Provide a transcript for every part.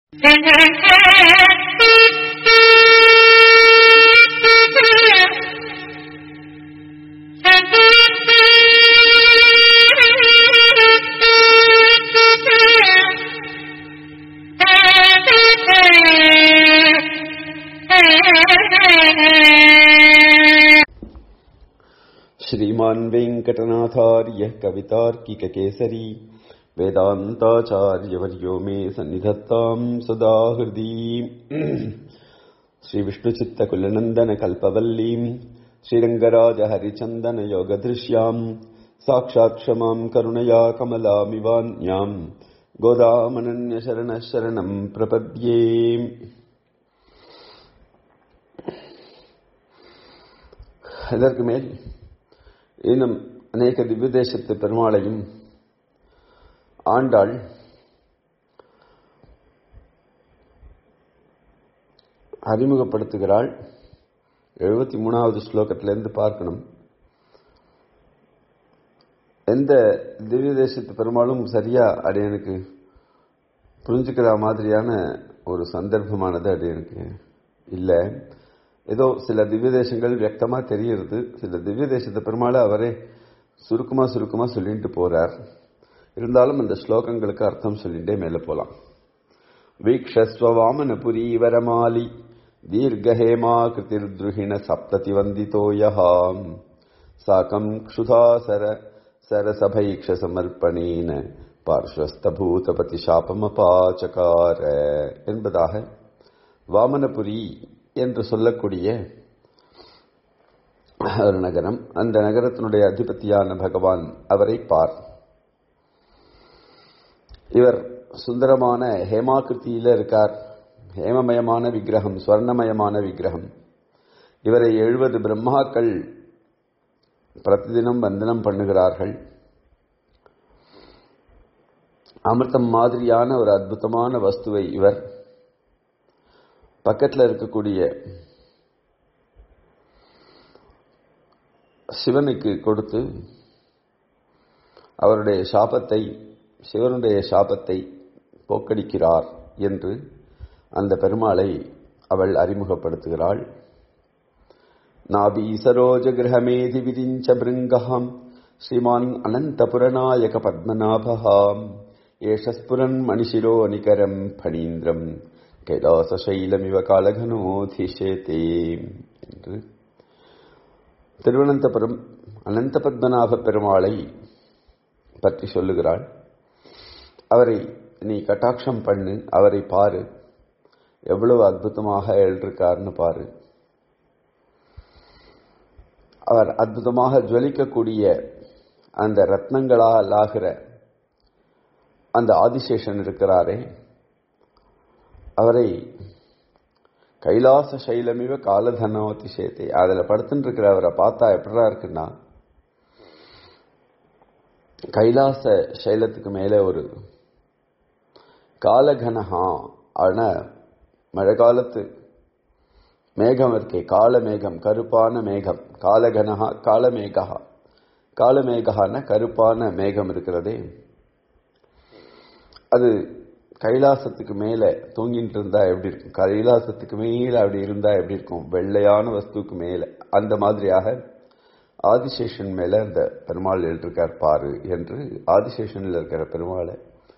श्रीमान् वेङ्कटनाथार्यः कवितार्किककेसरी वेदान्ताचार्यवर्यो मे सन्निधत्ताम् सदा हृदि श्रीविष्णुचित्तकुलनन्दनकल्पवल्लीम् श्रीरङ्गराजहरिचन्दनयोगदृश्याम् साक्षात् क्षमाम् करुणया कमलामिवान्याम् गोदामनन्यशरणः शरणम् प्रपद्ये இதற்கு மேல் இன்னும் அநேக திவ்யதேசத்து பெருமாளையும் ஆண்டாள் அறிமுகப்படுத்துகிறாள் எழுபத்தி மூணாவது ஸ்லோகத்திலிருந்து பார்க்கணும் எந்த திவ்ய தேசத்து பெருமாளும் சரியா அடையனுக்கு புரிஞ்சுக்கிற மாதிரியான ஒரு சந்தர்ப்பமானது அடையனுக்கு இல்லை ஏதோ சில திவ்ய தேசங்கள் வியக்தமா தெரியுது சில திவ்ய தேசத்து பெருமாளை அவரே சுருக்கமா சுருக்கமா சொல்லிட்டு போறார் இருந்தாலும் அந்த ஸ்லோகங்களுக்கு அர்த்தம் சொல்லிட்டே மேல போலாம் வீக்ஷஸ்வவாமனபுரி வரமாலி தீர்கஹேமா கிருதிர்துருஹிண சப்ததி வந்திதோயாம் சாக்கம் க்ஷுதாசர சரசபைக்ஷ சமர்ப்பணேன பார்ஸ்வஸ்தபூதபதி சாபமபாச்சகார என்பதாக வாமனபுரி என்று சொல்லக்கூடிய ஒரு நகரம் அந்த நகரத்தினுடைய அதிபதியான பகவான் அவரை பார் இவர் சுந்தரமான ஹேமாகிருத்தியில இருக்கார் ஹேமமயமான விக்கிரகம் ஸ்வர்ணமயமான விக்கிரகம் இவரை எழுபது பிரம்மாக்கள் பிரதிதினம் வந்தனம் பண்ணுகிறார்கள் அமிர்தம் மாதிரியான ஒரு அற்புதமான வஸ்துவை இவர் பக்கத்தில் இருக்கக்கூடிய சிவனுக்கு கொடுத்து அவருடைய சாபத்தை சிவனுடைய சாபத்தை போக்கடிக்கிறார் என்று அந்த பெருமாளை அவள் அறிமுகப்படுத்துகிறாள் நாபி சரோஜ கிரகமேதி விரிஞ்ச பிருங்காம் ஸ்ரீமான் அனந்தபுரநாயக பத்மநாபகாம் ஏஷஸ்புரன் மணிஷிரோ நிகரம் பணீந்திரம் கைலாசசைலமிவ காலகனோதிஷேதே என்று திருவனந்தபுரம் அனந்த பத்மநாப பெருமாளை பற்றி சொல்லுகிறாள் அவரை நீ கட்டாட்சம் பண்ணு அவரை பாரு எவ்வளவு அற்புதமாக எழுதிருக்காருன்னு பாரு அவர் அற்புதமாக ஜுவலிக்கக்கூடிய அந்த ரத்னங்களால் ஆகிற அந்த ஆதிசேஷன் இருக்கிறாரே அவரை கைலாச சைலமிவ காலதனவதி சேத்தை அதில் படுத்துட்டு இருக்கிற அவரை பார்த்தா எப்படா இருக்குன்னா கைலாச சைலத்துக்கு மேலே ஒரு காலகனஹா ஆன மழை காலத்து மேகம் இருக்கே கால மேகம் கருப்பான மேகம் காலகனஹா காலமேகா காலமேகான கருப்பான மேகம் இருக்கிறதே அது கைலாசத்துக்கு மேல தூங்கிட்டு இருந்தா எப்படி இருக்கும் கைலாசத்துக்கு மேல அப்படி இருந்தா எப்படி இருக்கும் வெள்ளையான வஸ்துக்கு மேல அந்த மாதிரியாக ஆதிசேஷன் மேல அந்த பெருமாள் எழுதிருக்கார் பாரு என்று ஆதிசேஷனில் இருக்கிற பெருமாளை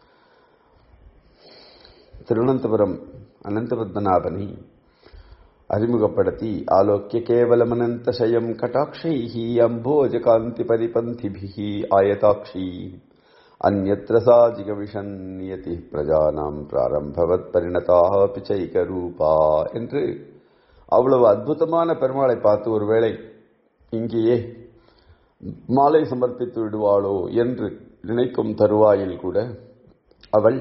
திருவனந்தபுரம் அனந்த பத்மநாபனை அறிமுகப்படுத்தி ஆலோக்கிய கேவலமனந்த சயம் கட்டாட்சைஹி அம்போஜ காந்தி பரிபந்திபிஹி ஆயதாட்சி அந்நத்திர சாஜிகமிஷன் நியதி பிரஜானாம் பிராரம்பவத் பரிணதாக பிச்சைக ரூபா என்று அவ்வளவு அற்புதமான பெருமாளை பார்த்து ஒருவேளை இங்கேயே மாலை சமர்ப்பித்து விடுவாளோ என்று நினைக்கும் தருவாயில் கூட அவள்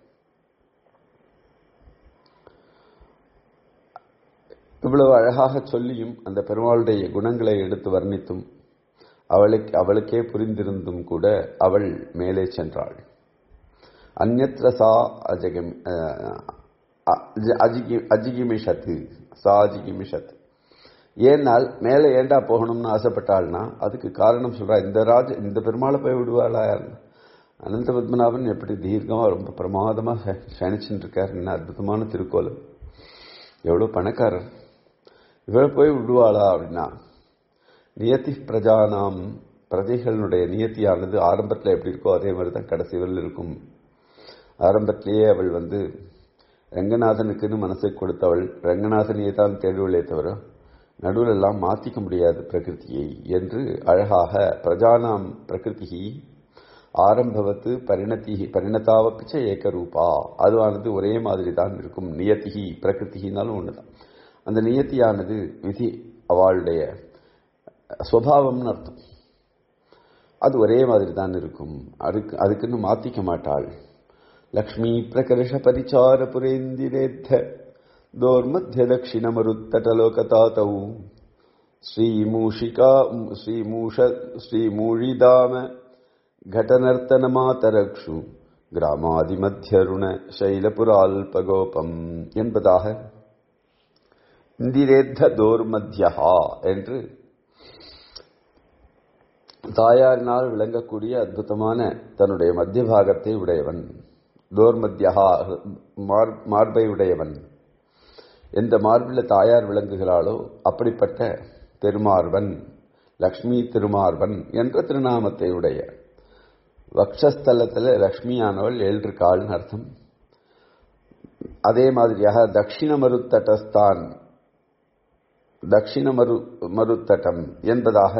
இவ்வளவு அழகாக சொல்லியும் அந்த பெருமாளுடைய குணங்களை எடுத்து வர்ணித்தும் அவளுக்கு அவளுக்கே புரிந்திருந்தும் கூட அவள் மேலே சென்றாள் அந்நத்திர சா அஜகம் அஜிகிமிஷத்து சா அஜிகிமிஷத் ஏனால் மேலே ஏண்டா போகணும்னு ஆசைப்பட்டாள்னா அதுக்கு காரணம் சொல்றா இந்த ராஜ இந்த பெருமாளை போய் விடுவாளா அனந்த பத்மநாபன் எப்படி தீர்க்கமாக ரொம்ப பிரமாதமாக சயனிச்சுட்டு இருக்கார் என்ன அற்புதமான திருக்கோலம் எவ்வளோ பணக்காரர் இவளை போய் விடுவாளா அப்படின்னா நியத்தி பிரஜானாம் பிரஜைகளுடைய நியத்தியானது ஆரம்பத்தில் எப்படி இருக்கோ அதே மாதிரி தான் கடைசி வரல இருக்கும் ஆரம்பத்திலேயே அவள் வந்து ரங்கநாதனுக்குன்னு மனசை கொடுத்தவள் ரங்கநாதனையே தான் தேடுவளே தவிர நடுவில் எல்லாம் மாற்றிக்க முடியாது பிரகிருதியை என்று அழகாக பிரஜானாம் பிரகிருதி ஆரம்பவத்து பரிணத்தி பரிணதாவப்பிச்ச ஏக்கரூபா அதுவானது ஒரே மாதிரி தான் இருக்கும் நியத்திகி பிரகிருத்தினாலும் ஒன்றுதான் அந்த நியத்தியானது விதி அவளுடைய சுவாவம்னு அர்த்தம் அது ஒரே மாதிரி தான் இருக்கும் அதுக்கு அதுக்குன்னு மாத்திக்க மாட்டாள் லக்ஷ்மி பிரகர்ஷ பரிச்சார புரேந்திரேத்த தோர்மத்திய தட்சிணமருத்தடலோகதாத்தௌ ஸ்ரீமூஷிகா ஸ்ரீமூஷ ஸ்ரீமூழிதாம घटनर्तनमातरक्षु கிராமாதிமத்தியருண சைலபுரால்பகோபம் என்பதாக இந்திரேத்த தோர்மத்தியா என்று தாயாரினால் விளங்கக்கூடிய அற்புதமான தன்னுடைய மத்திய பாகத்தை உடையவன் தோர்மத்தியா மார்பை உடையவன் எந்த மார்பில் தாயார் விளங்குகிறாளோ அப்படிப்பட்ட திருமார்பன் லக்ஷ்மி திருமார்பன் என்ற திருநாமத்தை உடைய வக்ஷஸ்தலத்தில் லக்ஷ்மியானவள் எழுந்திருக்காள்னு அர்த்தம் அதே மாதிரியாக தட்சிண மருத்தட்டஸ்தான் தட்சிண மரு மருத்தட்டம் என்பதாக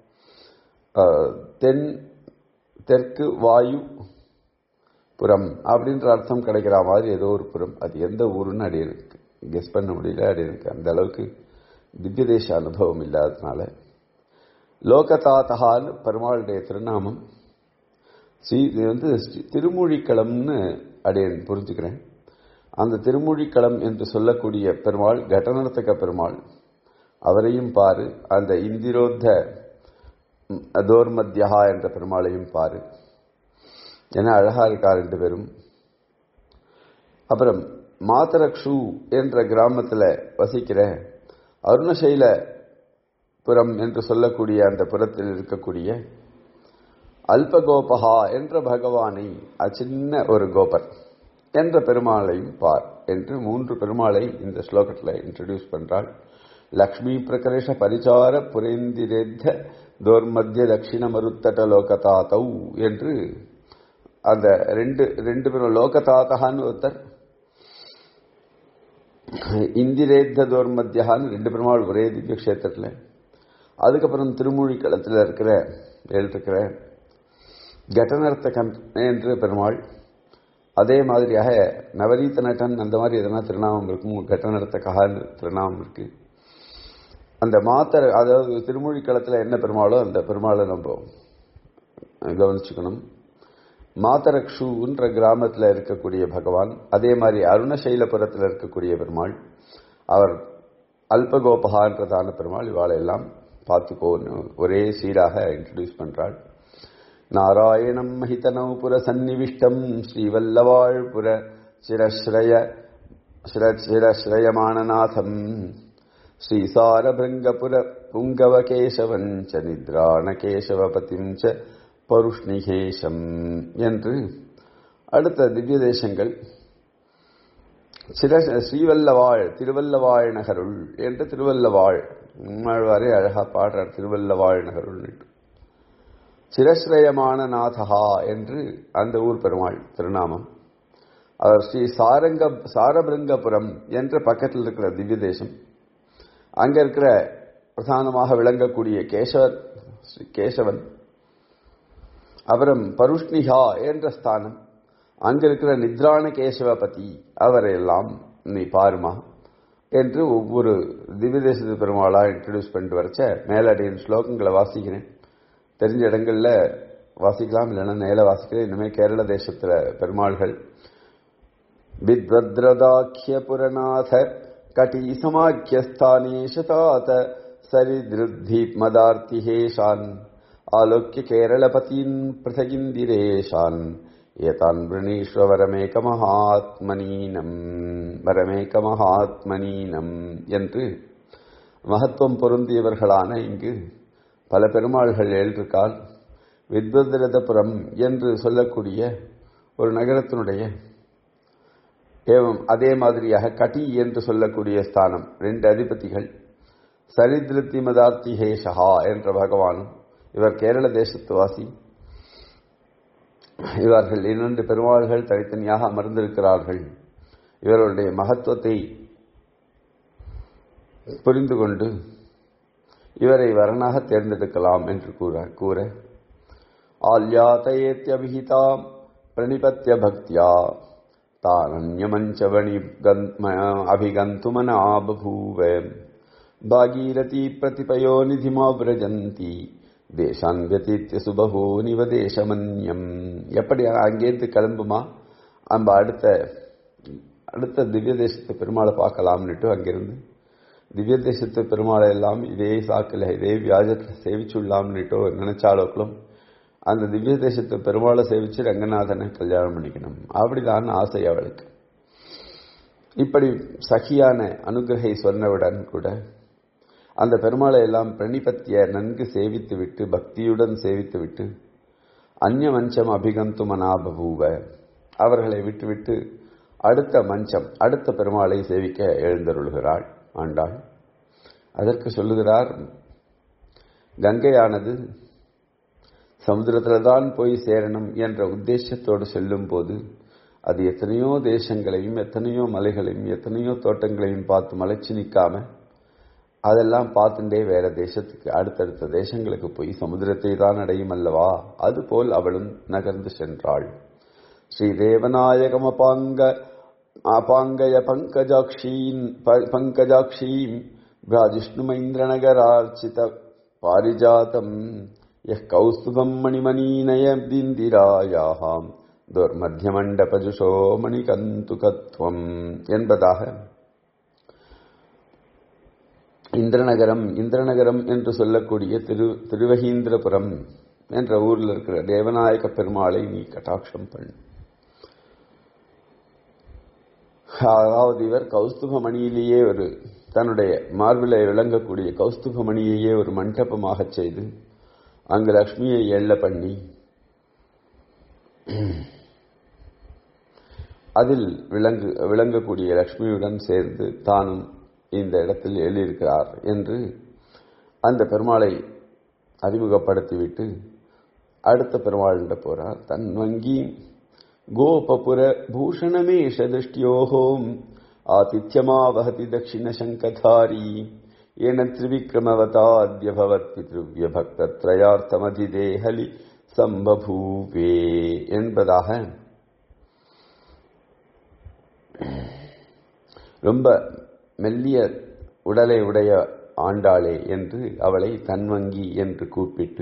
தென் தெற்கு வாயு புறம் அப்படின்ற அர்த்தம் கிடைக்கிற மாதிரி ஏதோ ஒரு புறம் அது எந்த ஊருன்னு அடி இருக்கு கெஸ் பண்ண முடியல அடி இருக்கு அந்த அளவுக்கு திவ்ய தேச அனுபவம் இல்லாததுனால லோகதாத்தகான்னு பெருமாளுடைய திருநாமம் ஸ்ரீ இது வந்து திருமொழிக்களம்னு அடையன் புரிஞ்சுக்கிறேன் அந்த திருமொழிக்களம் என்று சொல்லக்கூடிய பெருமாள் கடனர்த்தக பெருமாள் அவரையும் பாரு அந்த இந்திரோத்த தோர்மத்தியா என்ற பெருமாளையும் பாரு என அழகா இருக்கா ரெண்டு பேரும் அப்புறம் மாதரக்ஷு என்ற கிராமத்தில் வசிக்கிற அருணசைல புறம் என்று சொல்லக்கூடிய அந்த புறத்தில் இருக்கக்கூடிய அல்பகோபகா என்ற பகவானை சின்ன ஒரு கோபர் என்ற பெருமாளையும் பார் என்று மூன்று பெருமாளை இந்த ஸ்லோகத்தில் இன்ட்ரடியூஸ் பண்றாள் லக்ஷ்மி பிரகரேஷ பரிச்சார புரேந்திரேத்த தோர்மத்திய தட்சிண மருத்தட லோகதாத்தௌ என்று அந்த ரெண்டு ரெண்டு பேரும் லோகதாத்தகான்னு ஒருத்தர் இந்திரேத்த தோர்மத்தியான்னு ரெண்டு பெருமாள் ஒரே திவ்ய கஷேத்திரத்தில் அதுக்கப்புறம் திருமூழி களத்தில் இருக்கிற இருக்கிற கடனர்த்தகன் என்று பெருமாள் அதே மாதிரியாக நவரீத நட்டன் அந்த மாதிரி எதனா திருநாமம் இருக்கும் கடனர்த்தகான்னு திருநாமம் இருக்கு அந்த மாத்தர அதாவது திருமொழி களத்தில் என்ன பெருமாளோ அந்த பெருமாளை நம்ம கவனிச்சுக்கணும் மாத்தரக்ஷுன்ற கிராமத்தில் இருக்கக்கூடிய பகவான் அதே மாதிரி அருணசைலபுரத்தில் இருக்கக்கூடிய பெருமாள் அவர் அல்பகோபகான்றதான பெருமாள் இவாளை எல்லாம் பார்த்துக்கோன்னு ஒரே சீராக இன்ட்ரடியூஸ் பண்றாள் நாராயணம் மகிதனௌபுர சந்நிவிஷ்டம் ஸ்ரீவல்லவாழ்புர சிரஸ்ரய சிரஸ்ரயமானநாதம் ஸ்ரீசாரபிருங்கபுர புங்கவ கேசவன் ச நித்ராண கேசவபதிம் ச பருஷ்ணிகேஷம் என்று அடுத்த திவ்ய தேசங்கள் சில ஸ்ரீவல்லவாழ் திருவல்லவாழ் நகருள் என்று திருவல்லவாழ் உம்மாழ்வாரே அழகா பாடுறார் திருவல்லவாழ் நகருள் சிரஸ்ரயமான நாதகா என்று அந்த ஊர் பெருமாள் திருநாமம் அவர் ஸ்ரீ சாரங்க சாரபிருங்கபுரம் என்ற பக்கத்தில் இருக்கிற திவ்ய தேசம் அங்க இருக்கிற பிரதானமாக விளங்கக்கூடிய கேசவர் கேசவன் அப்புறம் பருஷ்ணிகா என்ற ஸ்தானம் அங்க இருக்கிற நித்ராண கேசவபதி அவரையெல்லாம் நீ பாருமா என்று ஒவ்வொரு திவ்ய தேசத்து பெருமாளா இன்ட்ரடியூஸ் பண்ணிட்டு வரச்ச மேலடியின் ஸ்லோகங்களை வாசிக்கிறேன் தெரிஞ்ச இடங்கள்ல வாசிக்கலாம் இல்லைன்னா நேர வாசிக்கிறேன் இனிமே கேரள தேசத்துல பெருமாள்கள் வித்வத்ரதாக்கிய புரநாத கட்டி சமாக்கியஸ்தானேஷதாத சரிதிருத்தீப்மதார்த்திஹேஷான் ஆலோக்கிய கேரளபதீன் பிரதகிந்திரேஷான் ஏதான் விரணீஸ்வ வரமேகமஹாத்மனீனம் வரமேகமஹாத்மனீனம் என்று மகத்துவம் பொருந்தியவர்களான இங்கு பல பெருமாள்கள் எழுதிருக்கால் வித்வத்ரதபுரம் என்று சொல்லக்கூடிய ஒரு நகரத்தினுடைய ஏவம் அதே மாதிரியாக கட்டி என்று சொல்லக்கூடிய ஸ்தானம் ரெண்டு அதிபதிகள் சரித்திருத்தி மதார்த்திஹேஷா என்ற பகவானும் இவர் கேரள தேசத்துவாசி இவர்கள் இரண்டு பெருமாள்கள் தனித்தனியாக அமர்ந்திருக்கிறார்கள் இவர்களுடைய மகத்துவத்தை புரிந்து கொண்டு இவரை வரனாக தேர்ந்தெடுக்கலாம் என்று கூற கூற ஆல்யாத்தயேத்யபிஹிதா பிரணிபத்திய பக்தியா தாரண்யமஞ்சவணி அபிகந்துமனா பபூவ பாகீரதி பிரதிபயோ நிதிமாவிரஜந்தி தேசான் வியதீத்திய சுபகோ நிவதேசமன்யம் எப்படி அங்கேருந்து கிளம்புமா நம்ம அடுத்த அடுத்த திவ்ய தேசத்து பெருமாளை பார்க்கலாம்னுட்டு அங்கிருந்து திவ்ய தேசத்து பெருமாளை எல்லாம் இதே சாக்கில் இதே வியாஜத்தில் சேவிச்சுள்ளாம்னுட்டு நினைச்சாலும் அந்த திவ்ய தேசத்து பெருமாளை சேவிச்சு ரங்கநாதனை கல்யாணம் பண்ணிக்கணும் அப்படிதான் ஆசை அவளுக்கு இப்படி சகியான அனுகிரகை சொன்னவுடன் கூட அந்த பெருமாளை எல்லாம் பிரணிபத்திய நன்கு சேவித்து விட்டு பக்தியுடன் சேவித்து விட்டு அந்நிய மஞ்சம் அபிகந்து மனாபூவ அவர்களை விட்டுவிட்டு அடுத்த மஞ்சம் அடுத்த பெருமாளை சேவிக்க எழுந்தருள்கிறாள் ஆண்டாள் அதற்கு சொல்லுகிறார் கங்கையானது சமுத்திரத்தில் தான் போய் சேரணும் என்ற உத்தேசத்தோடு செல்லும் போது அது எத்தனையோ தேசங்களையும் எத்தனையோ மலைகளையும் எத்தனையோ தோட்டங்களையும் பார்த்து மலைச்சு நிற்காம அதெல்லாம் பார்த்துட்டே வேற தேசத்துக்கு அடுத்தடுத்த தேசங்களுக்கு போய் சமுத்திரத்தை தான் அடையும் அல்லவா அதுபோல் அவளும் நகர்ந்து சென்றாள் ஸ்ரீ தேவநாயகம் அபாங்க அபாங்கய பங்கஜாட்சீன் பங்கஜாட்சீம் ராஜிஷ்ணுமைந்திரநகரார்ச்சித பாரிஜாதம் யः கௌஸ்துபம் மணிமணீனயதிந்திராயாம் துர்மத்தியமண்டபஜுஷோ மணிகந்துகத்வம் என்பதாக இந்திரநகரம் இந்திரநகரம் என்று சொல்லக்கூடிய திரு திருவகீந்திரபுரம் என்ற ஊரில் இருக்கிற தேவநாயக பெருமாளை நீ கட்டாட்சம் பண்ணு அதாவது இவர் கௌஸ்துப மணியிலேயே ஒரு தன்னுடைய மார்பிலை விளங்கக்கூடிய கௌஸ்துப மணியையே ஒரு மண்டபமாக செய்து அங்கு லக்ஷ்மியை எள்ள பண்ணி அதில் விளங்கு விளங்கக்கூடிய லக்ஷ்மியுடன் சேர்ந்து தானும் இந்த இடத்தில் எழுதியிருக்கிறார் என்று அந்த பெருமாளை அறிமுகப்படுத்திவிட்டு அடுத்த பெருமாள்கிட்ட போறார் தன் வங்கி கோபபுர பூஷணமேஷ திருஷ்டியோகோம் ஆதித்யமாவகதி தட்சிண சங்கதாரி ஏன திரிவிக்ரமவதாத்ய பவத் பித்ருவிய பக்தத்ரயார்த்தமதிதேஹலி சம்பபூவே என்பதாக ரொம்ப மெல்லிய உடலை உடைய ஆண்டாளே என்று அவளை தன்வங்கி என்று கூப்பிட்டு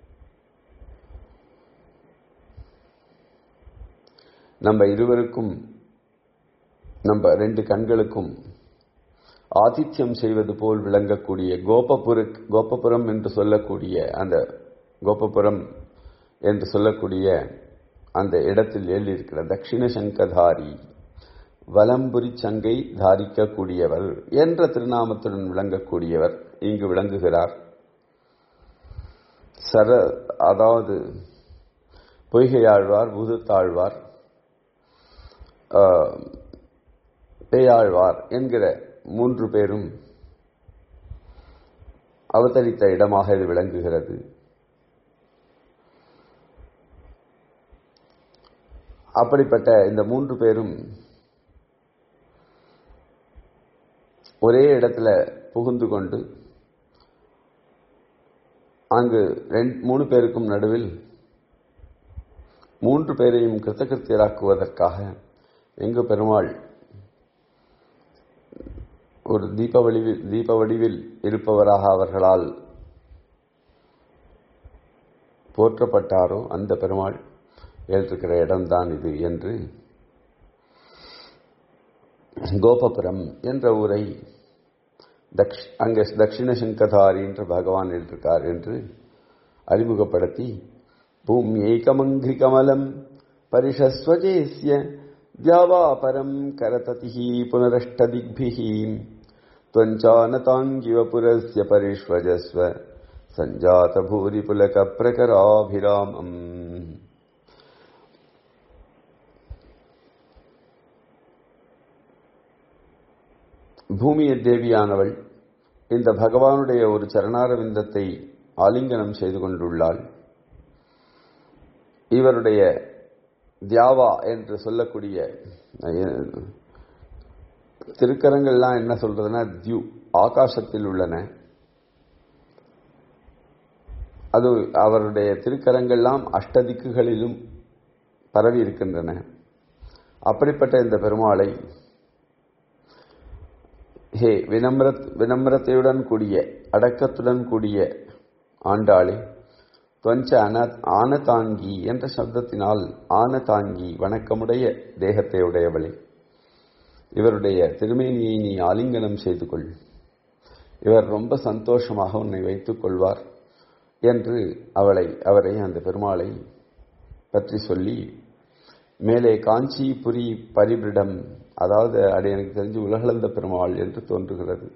நம்ம இருவருக்கும் நம்ம ரெண்டு கண்களுக்கும் ஆதித்யம் செய்வது போல் விளங்கக்கூடிய கோபபுர கோபபுரம் என்று சொல்லக்கூடிய அந்த கோபபுரம் என்று சொல்லக்கூடிய அந்த இடத்தில் எழுதியிருக்கிற தட்சிண சங்கதாரி வலம்புரி சங்கை தாரிக்கக்கூடியவர் என்ற திருநாமத்துடன் விளங்கக்கூடியவர் இங்கு விளங்குகிறார் சர அதாவது பொய்கையாழ்வார் பூதத்தாழ்வார் பேயாழ்வார் என்கிற மூன்று பேரும் அவதரித்த இடமாக இது விளங்குகிறது அப்படிப்பட்ட இந்த மூன்று பேரும் ஒரே இடத்துல புகுந்து கொண்டு அங்கு ரெண்டு மூணு பேருக்கும் நடுவில் மூன்று பேரையும் கிருத்தகிருத்தியராக்குவதற்காக எங்கு பெருமாள் ஒரு தீப வடிவில் தீப வடிவில் இருப்பவராக அவர்களால் போற்றப்பட்டாரோ அந்த பெருமாள் ஏற்றிருக்கிற இடம்தான் இது என்று கோபபுரம் என்ற ஊரை தக்ஷ் அங்கே தட்சிண சங்கதாரி என்று பகவான் எழுதியிருக்கார் என்று அறிமுகப்படுத்தி பூமியைகமங்கி கமலம் பரிஷஸ்வஜேஸ்ய द्यावापरम् करततिः पुनरष्टदिग्भिः त्वञ्चानताङ्गिव पुरस्य परिष्वजस्व சஞ்சாத பூரி புலக பிரகராபிராமம் பூமிய தேவியானவள் இந்த பகவானுடைய ஒரு சரணாரவிந்தத்தை ஆலிங்கனம் செய்து கொண்டுள்ளாள் இவருடைய தியாவா என்று சொல்லக்கூடிய திருக்கரங்கள்லாம் என்ன சொல்றதுன்னா தியூ ஆகாசத்தில் உள்ளன அது அவருடைய திருக்கரங்கள்லாம் அஷ்டதிக்குகளிலும் பரவி இருக்கின்றன அப்படிப்பட்ட இந்த பெருமாளை ஹே வினம்ர வினம்ரத்தையுடன் கூடிய அடக்கத்துடன் கூடிய ஆண்டாளே துவஞ்ச அன ஆனதாங்கி என்ற சப்தத்தினால் ஆனதாங்கி வணக்கமுடைய தேகத்தை உடையவளே இவருடைய திருமேனியை நீ ஆலிங்கனம் செய்து கொள் இவர் ரொம்ப சந்தோஷமாக உன்னை வைத்துக் கொள்வார் என்று அவளை அவரை அந்த பெருமாளை பற்றி சொல்லி மேலே காஞ்சிபுரி பரிபிரிடம் அதாவது அது எனக்கு தெரிஞ்சு உலகளந்த பெருமாள் என்று தோன்றுகிறது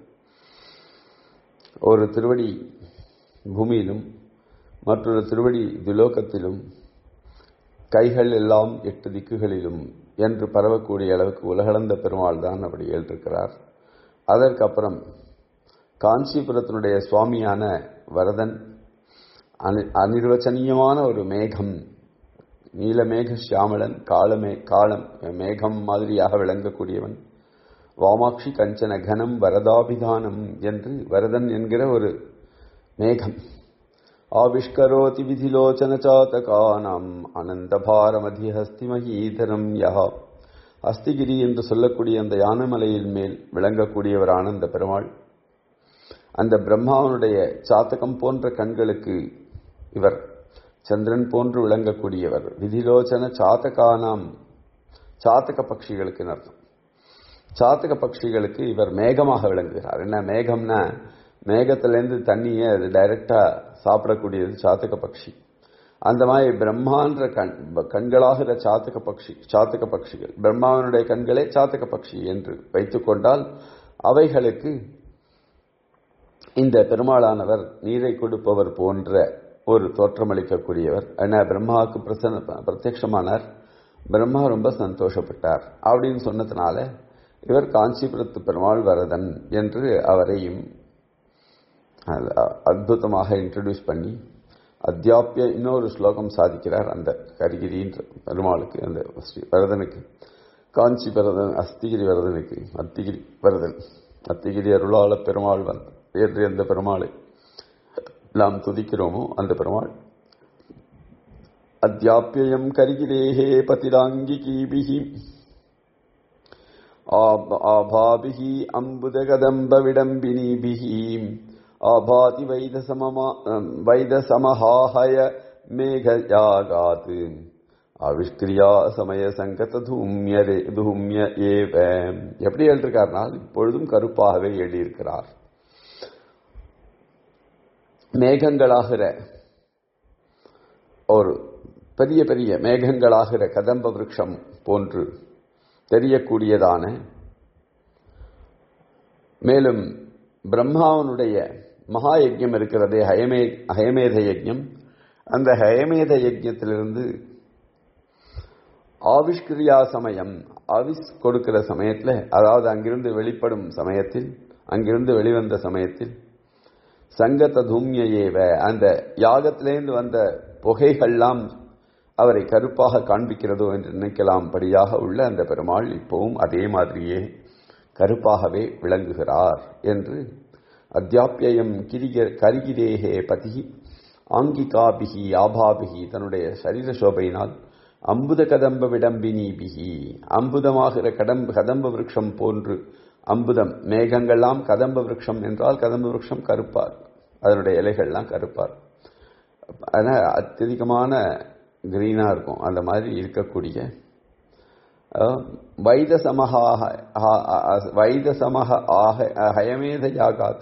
ஒரு திருவடி பூமியிலும் மற்றொரு திருவடி துலோகத்திலும் கைகள் எல்லாம் எட்டு திக்குகளிலும் என்று பரவக்கூடிய அளவுக்கு உலகளந்த பெருமாள் தான் அப்படி ஏற்றிருக்கிறார் அதற்கப்புறம் காஞ்சிபுரத்தினுடைய சுவாமியான வரதன் அனி அனிர்வச்சனீயமான ஒரு மேகம் நீலமேக சியாமலன் காலமே காலம் மேகம் மாதிரியாக விளங்கக்கூடியவன் வாமாட்சி கஞ்சன கனம் வரதாபிதானம் என்று வரதன் என்கிற ஒரு மேகம் ஆவிஷ்கரோதி விதிலோச்சன சாத்தகானாம் அனந்த பாரமதி ஹஸ்தி மகீதரம் யஹா அஸ்திகிரி என்று சொல்லக்கூடிய அந்த யானமலையின் மேல் விளங்கக்கூடியவரான அந்த பெருமாள் அந்த பிரம்மாவனுடைய சாத்தகம் போன்ற கண்களுக்கு இவர் சந்திரன் போன்று விளங்கக்கூடியவர் விதிலோச்சன சாத்தகானாம் சாத்தக பட்சிகளுக்கு அர்த்தம் சாத்தக பட்சிகளுக்கு இவர் மேகமாக விளங்குகிறார் என்ன மேகம்னா மேகத்திலேருந்து தண்ணியை அது டைரக்டா சாப்பிடக்கூடியது சாத்தக பட்சி அந்த மாதிரி பிரம்மான்ற கண் கண்களாகிற சாத்தக பட்சி சாத்தக பட்சிகள் பிரம்மாவனுடைய கண்களே சாத்தக பட்சி என்று வைத்துக்கொண்டால் அவைகளுக்கு இந்த பெருமாளானவர் நீரை கொடுப்பவர் போன்ற ஒரு தோற்றமளிக்கக்கூடியவர் என்ன பிரம்மாவுக்கு பிரசன்ன பிரத்யமானார் பிரம்மா ரொம்ப சந்தோஷப்பட்டார் அப்படின்னு சொன்னதுனால இவர் காஞ்சிபுரத்து பெருமாள் வரதன் என்று அவரையும் அற்புதமாக இன்ட்ரடியூஸ் பண்ணி அத்தியாப்பிய இன்னொரு ஸ்லோகம் சாதிக்கிறார் அந்த கரிகிரின்ற பெருமாளுக்கு அந்த ஸ்ரீ வரதனுக்கு காஞ்சி வரதன் அஸ்திகிரி வரதனுக்கு அத்திகிரி வரதன் அத்திகிரி அருளாள பெருமாள் வந்த என்று எந்த பெருமாளை நாம் துதிக்கிறோமோ அந்த பெருமாள் அத்தியாப்பியம் கரிகிரேகே பதிராங்கிகீபிகி ஆபாபிகி அம்புதகதம்ப விடம்பினிபிகி ஆபாதி வைதசமமா வைதசமஹாஹய மேகயாகாத் ஆவிஷ்கிரியா சமய சங்கத தூமியரே தூமிய ஏவ எப்படி எழுதியிருக்காருனால் இப்பொழுதும் கருப்பாகவே எழுதியிருக்கிறார் மேகங்களாகிற ஒரு பெரிய பெரிய மேகங்களாகிற கதம்ப விருட்சம் போன்று தெரியக்கூடியதான மேலும் பிரம்மாவனுடைய மகா யஜ்யம் இருக்கிறதே ஹயமே ஹயமேத யஜ்யம் அந்த ஹயமேத யஜ்யத்திலிருந்து ஆவிஷ்கிரியா சமயம் ஆவிஸ் கொடுக்கிற சமயத்தில் அதாவது அங்கிருந்து வெளிப்படும் சமயத்தில் அங்கிருந்து வெளிவந்த சமயத்தில் சங்கத்த தூமிய ஏவ அந்த யாகத்திலேருந்து வந்த புகைகள்லாம் அவரை கருப்பாக காண்பிக்கிறதோ என்று நினைக்கலாம் படியாக உள்ள அந்த பெருமாள் இப்பவும் அதே மாதிரியே கருப்பாகவே விளங்குகிறார் என்று அத்தியாப்பியம் கிரிக கரிகிரேகே பதி ஆங்கிகாபிகி ஆபாபிகி தன்னுடைய சரீர சோபையினால் அம்புத கதம்ப விடம்பினிபிகி அம்புதமாகிற கடம்ப கதம்ப விருட்சம் போன்று அம்புதம் மேகங்கள்லாம் கதம்ப விருட்சம் என்றால் கதம்ப விருட்சம் கருப்பார் அதனுடைய இலைகள்லாம் கருப்பார் ஆனால் அत्यதிகமான கிரீனா இருக்கும் அந்த மாதிரி இருக்கக்கூடிய வைத சமஹாக வைத சமஹ ஆக ஹயமேத யாகாத்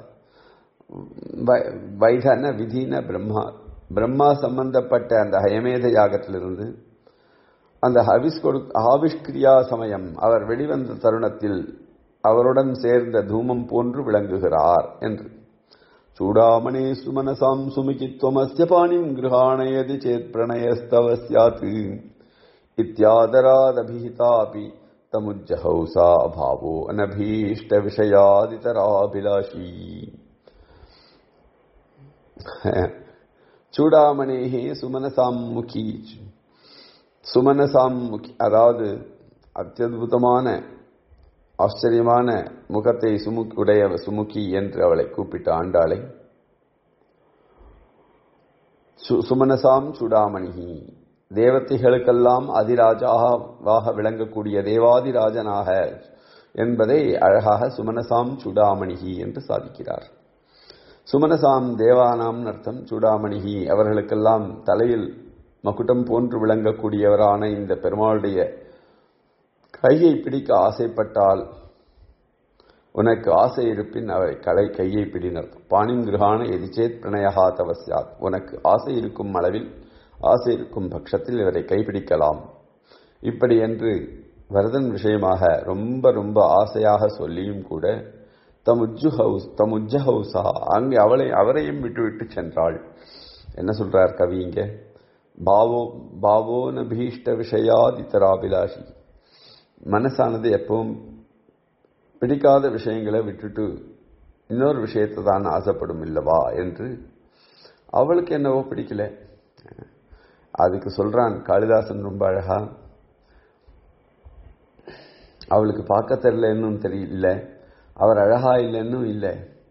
வைதன விதின பிரம்மா பிரம்மா சம்பந்தப்பட்ட அந்த ஹயமேத யாகத்திலிருந்து அந்த ஹவிஸ் கொடு ஆவிஷ்கிரியா சமயம் அவர் வெளிவந்த தருணத்தில் அவருடன் சேர்ந்த தூமம் போன்று விளங்குகிறார் என்று चूडामणे सुमनसां सुमिकित्वमस्य पाणिम् गृहाणयदि चेत् प्रणयस्तव स्यात् इत्यादरादभिहितापि तमुज्जहौ सा अभावो अनभीष्टविषयादितराभिलाषी சூடாமணேகே சுமனசாம் முகி சுமனசாம் முகி அதாவது அத்தியுதமான ஆச்சரியமான முகத்தை சுமுக் உடைய சுமுகி என்று அவளை கூப்பிட்ட ஆண்டாளை சுமனசாம் சூடாமணிகி தேவத்தைகளுக்கெல்லாம் அதிராஜாவாக விளங்கக்கூடிய தேவாதிராஜனாக என்பதை அழகாக சுமனசாம் சூடாமணிகி என்று சாதிக்கிறார் சுமனசாம் தேவானாம் அர்த்தம் சூடாமணிகி அவர்களுக்கெல்லாம் தலையில் மகுட்டம் போன்று விளங்கக்கூடியவரான இந்த பெருமாளுடைய கையை பிடிக்க ஆசைப்பட்டால் உனக்கு ஆசை இருப்பின் அவரை கலை கையை பிடினர் பாணிம் கிரகான எதிச்சேத் பிரணயகா தவசியாத் உனக்கு ஆசை இருக்கும் அளவில் ஆசை இருக்கும் பட்சத்தில் இவரை கைப்பிடிக்கலாம் இப்படி என்று வரதன் விஷயமாக ரொம்ப ரொம்ப ஆசையாக சொல்லியும் கூட தமுஜ்ஜு ஹவுஸ் தமுஜ்ஜ ஹவுசா அங்கே அவளை அவரையும் விட்டு விட்டு சென்றாள் என்ன சொல்றார் கவி இங்க பாவோ பாவோன பீஷ்ட விஷயாதித்தராபிலாஷி மனசானது எப்பவும் பிடிக்காத விஷயங்களை விட்டுட்டு இன்னொரு விஷயத்தை தான் ஆசைப்படும் இல்லவா என்று அவளுக்கு என்னவோ பிடிக்கல அதுக்கு சொல்றான் காளிதாசன் ரொம்ப அழகா அவளுக்கு பார்க்க தெரியலன்னு தெரியல அவர் அழகா இல்லைன்னு இல்லை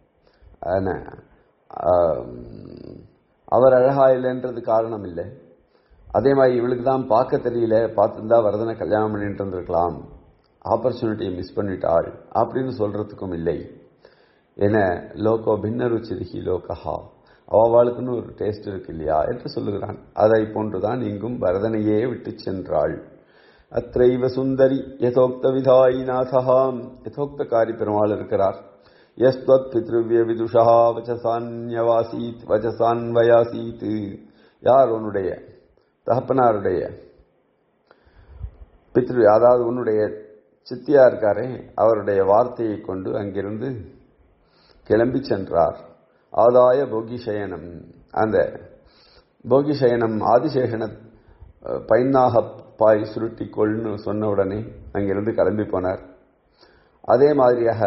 அவர் அழகா இல்லைன்றது காரணம் இல்லை அதே மாதிரி இவளுக்கு தான் பார்க்க தெரியல பார்த்துருந்தா வரதனை கல்யாணம் பண்ணிட்டு இருந்திருக்கலாம் ஆப்பர்ச்சுனிட்டியை மிஸ் பண்ணிட்டாள் அப்படின்னு சொல்றதுக்கும் இல்லை என லோகோ பின்ன ருச்சிருகி லோகஹா அவளுக்குன்னு ஒரு டேஸ்ட் இருக்கு இல்லையா என்று சொல்லுகிறான் அதை போன்றுதான் இங்கும் வரதனையே விட்டு சென்றாள் அத்தைவ சுந்தரி யதோக்த விதாயி நாசகாம் யதோக்தகாரி பெருமாள் இருக்கிறார் யஸ்வத் பித்ருவிய விதுஷா வச்சசான்யவாசீத் வச்சசான்வயாசீத் யார் உன்னுடைய தகப்பனாருடைய பித்ரு அதாவது உன்னுடைய சித்தியா இருக்காரே அவருடைய வார்த்தையை கொண்டு அங்கிருந்து கிளம்பி சென்றார் ஆதாய போகிசயனம் அந்த போகிசயனம் ஆதிசேஷன பைனாக பாய் சுருட்டி கொள்னு சொன்ன உடனே அங்கிருந்து கிளம்பி போனார் அதே மாதிரியாக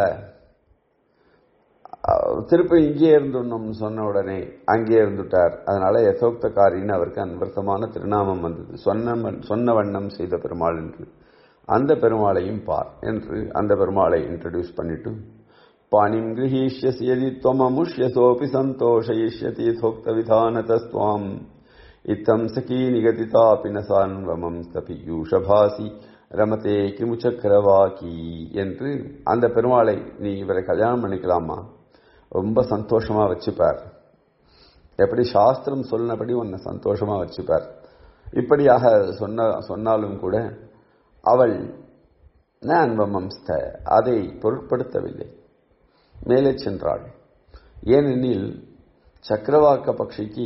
திருப்பி இங்கே இருந்துடணும்னு சொன்ன உடனே அங்கே இருந்துட்டார் அதனால யசோக்தகாரின்னு அவருக்கு அன்வர்த்தமான திருநாமம் வந்தது சொன்ன சொன்ன வண்ணம் செய்த பெருமாள் என்று அந்த பெருமாளையும் பார் என்று அந்த பெருமாளை இன்ட்ரடியூஸ் பண்ணிட்டு பாணிம் கிரகீஷ்யசி யதி त्वममुष्यसोऽपि सन्तोषयिष्यति यथोक्तविधानतस्त्वाम् इत्थं सखी निगदितापि न सान्वमं तपीयूषभाசி ரமதே கிமு சக்கரவாக்கி என்று அந்த பெருமாளை நீ இவரை கல்யாணம் பண்ணிக்கலாமா ரொம்ப சந்தோஷமா வச்சுப்பார் எப்படி சாஸ்திரம் சொன்னபடி உன்னை சந்தோஷமா வச்சுப்பார் இப்படியாக சொன்ன சொன்னாலும் கூட அவள் அன்பமம்ஸ்த அதை பொருட்படுத்தவில்லை மேலே சென்றாள் ஏனெனில் சக்கரவாக்க பக்ஷிக்கு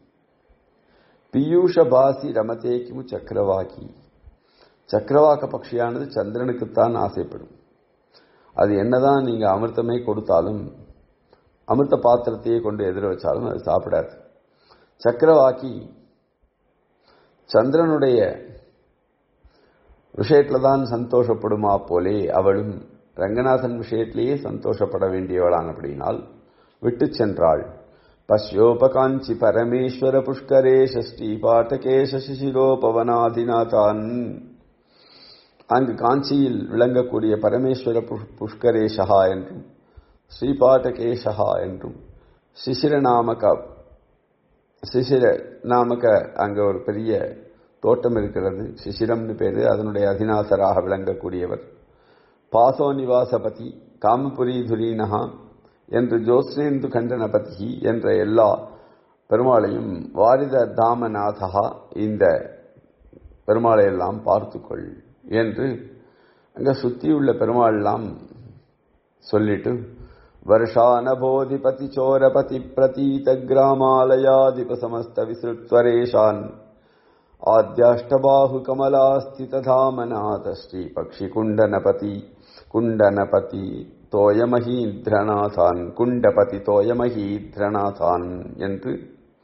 பியூஷபாசி ரமதே கிமு சக்கரவாக்கி சக்கரவாக்க பக்ஷியானது சந்திரனுக்குத்தான் ஆசைப்படும் அது என்னதான் நீங்க அமிர்தமே கொடுத்தாலும் அமிர்த பாத்திரத்தையே கொண்டு எதிர வச்சாலும் அது சாப்பிடாது சக்கரவாக்கி சந்திரனுடைய விஷயத்துல தான் சந்தோஷப்படுமா போலே அவளும் ரங்கநாதன் விஷயத்திலேயே சந்தோஷப்பட வேண்டியவளானபடியினால் விட்டு சென்றாள் பஷ்யோபகாஞ்சி பரமேஸ்வர புஷ்கரே ஷஷ்டி பாட்டகே சசிசிரோபவனாதிநாதான் அங்கு காஞ்சியில் விளங்கக்கூடிய பரமேஸ்வர புஷ்கரேஷா என்றும் ஸ்ரீபாட்டகேஷா என்றும் சிசிர நாமக சிசிர நாமக அங்க ஒரு பெரிய தோட்டம் இருக்கிறது சிசிரம்னு பேரு அதனுடைய அதிநாசராக விளங்கக்கூடியவர் பாசோ நிவாசபதி காமபுரி துரீனகா என்று ஜோஸ்னேந்து கண்டனபதி என்ற எல்லா பெருமாளையும் வாரித தாமநாதகா இந்த பெருமாளை எல்லாம் பார்த்துக்கொள் என்று அங்க சுத்தியுள்ள பெருமாள்லாம் சொல்லிட்டு வருஷானபோதிபதி சோரபதி பிரதீத கிராமாலயாதிப சமஸ்த விசிருத்வரேஷான் ஆத்யாஷ்டபாஹு கமலாஸ்திதாமநாத ஸ்ரீ பக்ஷி குண்டனபதி குண்டனபதி தோயமகீந்திரநாதான் குண்டபதி தோயமகீந்திரநாதான் என்று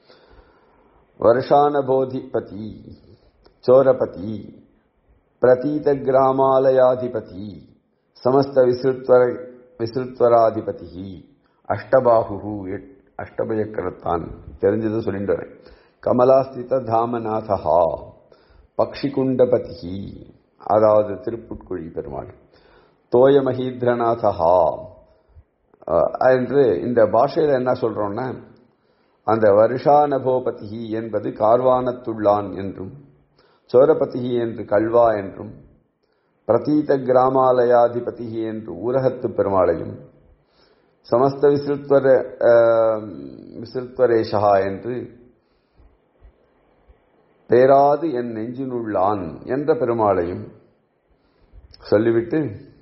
வருஷானபோதிபதி சோரபதி பிரதீத கிராமாலயாதிபதி சமஸ்த விசிருத்வர விசிருத்வராதிபதி அஷ்டபாகு அஷ்டபயக்கரத்தான் தெரிஞ்சது சொல்லிட்டு வரேன் கமலாஸ்தித தாமநாதா பக்ஷிகுண்டபதி அதாவது திருப்புட்குழி பெருமாள் தோயமஹீந்திரநாதா என்று இந்த பாஷையில் என்ன சொல்றோம்னா அந்த வருஷானபோபதி என்பது கார்வானத்துள்ளான் என்றும் சோரபதி என்று கல்வா என்றும் பிரதீத கிராமாலயாதிபதி என்று ஊரகத்து பெருமாளையும் சமஸ்த விசிருத்வர விசிருத்வரேஷா என்று பேராது என் நெஞ்சினுள்ளான் என்ற பெருமாளையும் சொல்லிவிட்டு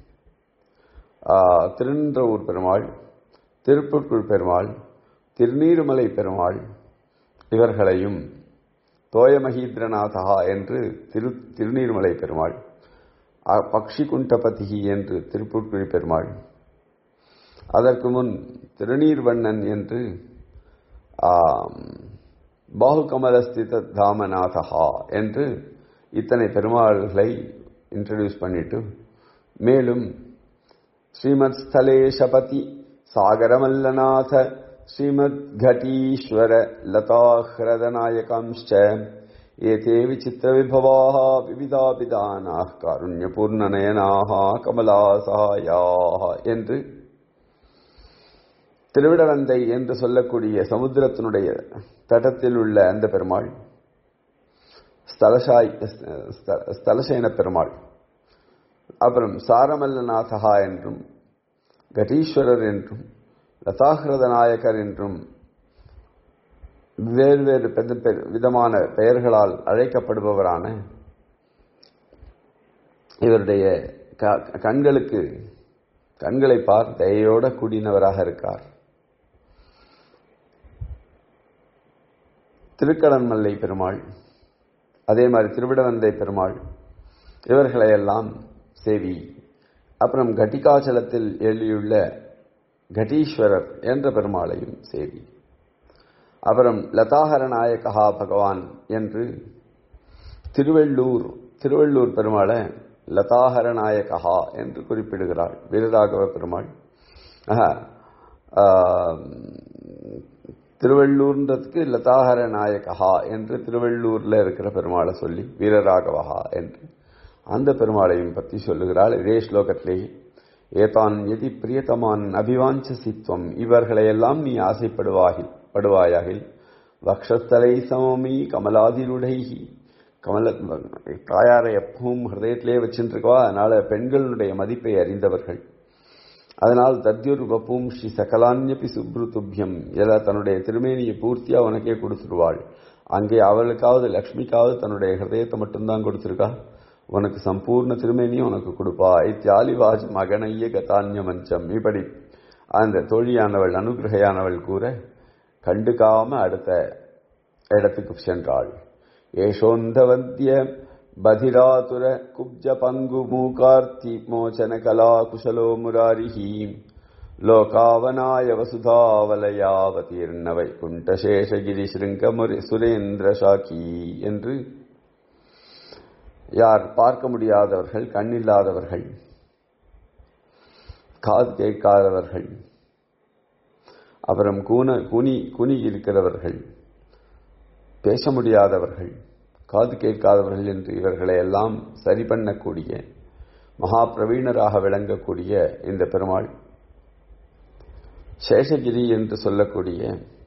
திருநின்றவூர் பெருமாள் திருப்புட்குள் பெருமாள் திருநீருமலை பெருமாள் இவர்களையும் தோயமகீந்திரநாதா என்று திரு திருநீர்மலை பெருமாள் பக்ஷி குண்டபதி என்று திருப்புட்குழி பெருமாள் அதற்கு முன் திருநீர்வண்ணன் என்று பாகுகமலஸ்தித தாமநாதா என்று இத்தனை பெருமாள்களை இன்ட்ரடியூஸ் பண்ணிட்டு மேலும் ஸ்ரீமத் ஸ்தலேஷபதி சாகரமல்லநாத ஸ்ரீமத் घटीश्वर लताह्रदनायकांश्च एते विचित्रविभवाः विविधापिदानाः कारुण्यपूर्णनयनाः கமலாசகாயாः என்று திருவிடவந்தை என்று சொல்லக்கூடிய சமுத்திரத்தினுடைய தட்டத்தில் உள்ள அந்த பெருமாள் ஸ்தலசாய் ஸ்தலசேன பெருமாள் அப்புறம் சாரமல்லநாதகா என்றும் கட்டீஸ்வரர் என்றும் லதாகிருத நாயக்கர் என்றும் வேறு வேறு விதமான பெயர்களால் அழைக்கப்படுபவரான இவருடைய கண்களுக்கு கண்களை பார் தயையோட கூடினவராக இருக்கார் திருக்கடன்மல்லை பெருமாள் அதே மாதிரி திருவிடவந்தை பெருமாள் இவர்களையெல்லாம் சேவி அப்புறம் கட்டிகாச்சலத்தில் எழுதியுள்ள கடீஸ்வரர் என்ற பெருமாளையும் சேவி அப்புறம் லதாகர நாயகா பகவான் என்று திருவள்ளூர் திருவள்ளூர் பெருமாளை லதாகர நாயகா என்று குறிப்பிடுகிறாள் வீரராகவ பெருமாள் திருவள்ளூர்ன்றதுக்கு லதாகர நாயகா என்று திருவள்ளூர்ல இருக்கிற பெருமாளை சொல்லி வீரராகவஹா என்று அந்த பெருமாளையும் பற்றி சொல்லுகிறாள் இதே ஸ்லோகத்திலேயே ஏதான் எதி பிரியதமான் அபிவாஞ்சசித்வம் இவர்களையெல்லாம் நீ ஆசைப்படுவாகில் படுவாயாகில் வக்ஷஸ்தலை சமமி கமலாதிருடைகி கமல தாயாரை எப்பவும் ஹிருதயத்திலே வச்சுருக்கவா அதனால பெண்களுடைய மதிப்பை அறிந்தவர்கள் அதனால் தத்யுர் வப்பும் ஸ்ரீ சகலான்யபி சுப்ருதுபியம் எதை தன்னுடைய திருமேனியை பூர்த்தியா உனக்கே கொடுத்துருவாள் அங்கே அவளுக்காவது லக்ஷ்மிக்காவது தன்னுடைய ஹிருதயத்தை மட்டும்தான் கொடுத்துருக்கா உனக்கு சம்பூர்ண திருமேனியும் உனக்கு கொடுப்பா இத்தியாலிவாஜ் மகனைய கதான்ய மஞ்சம் இப்படி அந்த தோழியானவள் அனுகிரகையானவள் கூற கண்டுக்காம அடுத்த இடத்துக்கு சென்றாள் ஏஷோந்தவந்திய பதிராதுர குப்ஜ பங்கு மூகார்த்தி மோச்சன கலா குசலோ முராரிஹி லோகாவனாய வசுதாவலயாவதீர்ணவை குண்டசேஷகிரி ஸ்ருங்கமுரி சுரேந்திர சாக்கி என்று யார் பார்க்க முடியாதவர்கள் கண்ணில்லாதவர்கள் காது கேட்காதவர்கள் அப்புறம் கூன குனி குனி இருக்கிறவர்கள் பேச முடியாதவர்கள் காது கேட்காதவர்கள் என்று இவர்களை எல்லாம் சரி பண்ணக்கூடிய மகா பிரவீணராக விளங்கக்கூடிய இந்த பெருமாள் சேஷகிரி என்று சொல்லக்கூடிய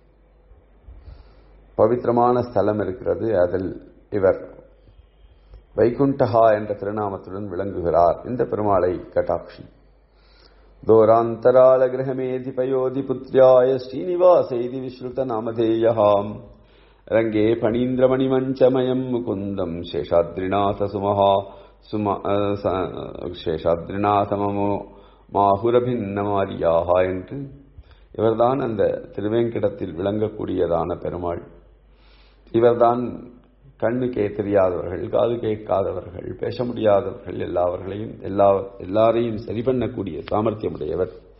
பவித்திரமான ஸ்தலம் இருக்கிறது அதில் இவர் வைகுண்டஹா என்ற திருநாமத்துடன் விளங்குகிறார் இந்த பெருமாளை கட்டாட்சி தோராந்தரால கிரகமேதிபயோதி புத்திரியாய ஸ்ரீனிவாசைதி விஸ்ருத நாமதேயாம் ரங்கே பணீந்திரமணிமஞ்சமயம் முகுந்தம் சேஷாத்ரிநாத சுமஹா சும சேஷாத்ரிநாதமமோ மாகுரபின்னமாரியாக என்று இவர்தான் அந்த திருவேங்கிடத்தில் விளங்கக்கூடியதான பெருமாள் இவர்தான் கண்ணுக்கே தெரியாதவர்கள் காது கேட்காதவர்கள் பேச முடியாதவர்கள் எல்லாவர்களையும் எல்லா எல்லாரையும் சரி பண்ணக்கூடிய சாமர்த்தியமுடையவர்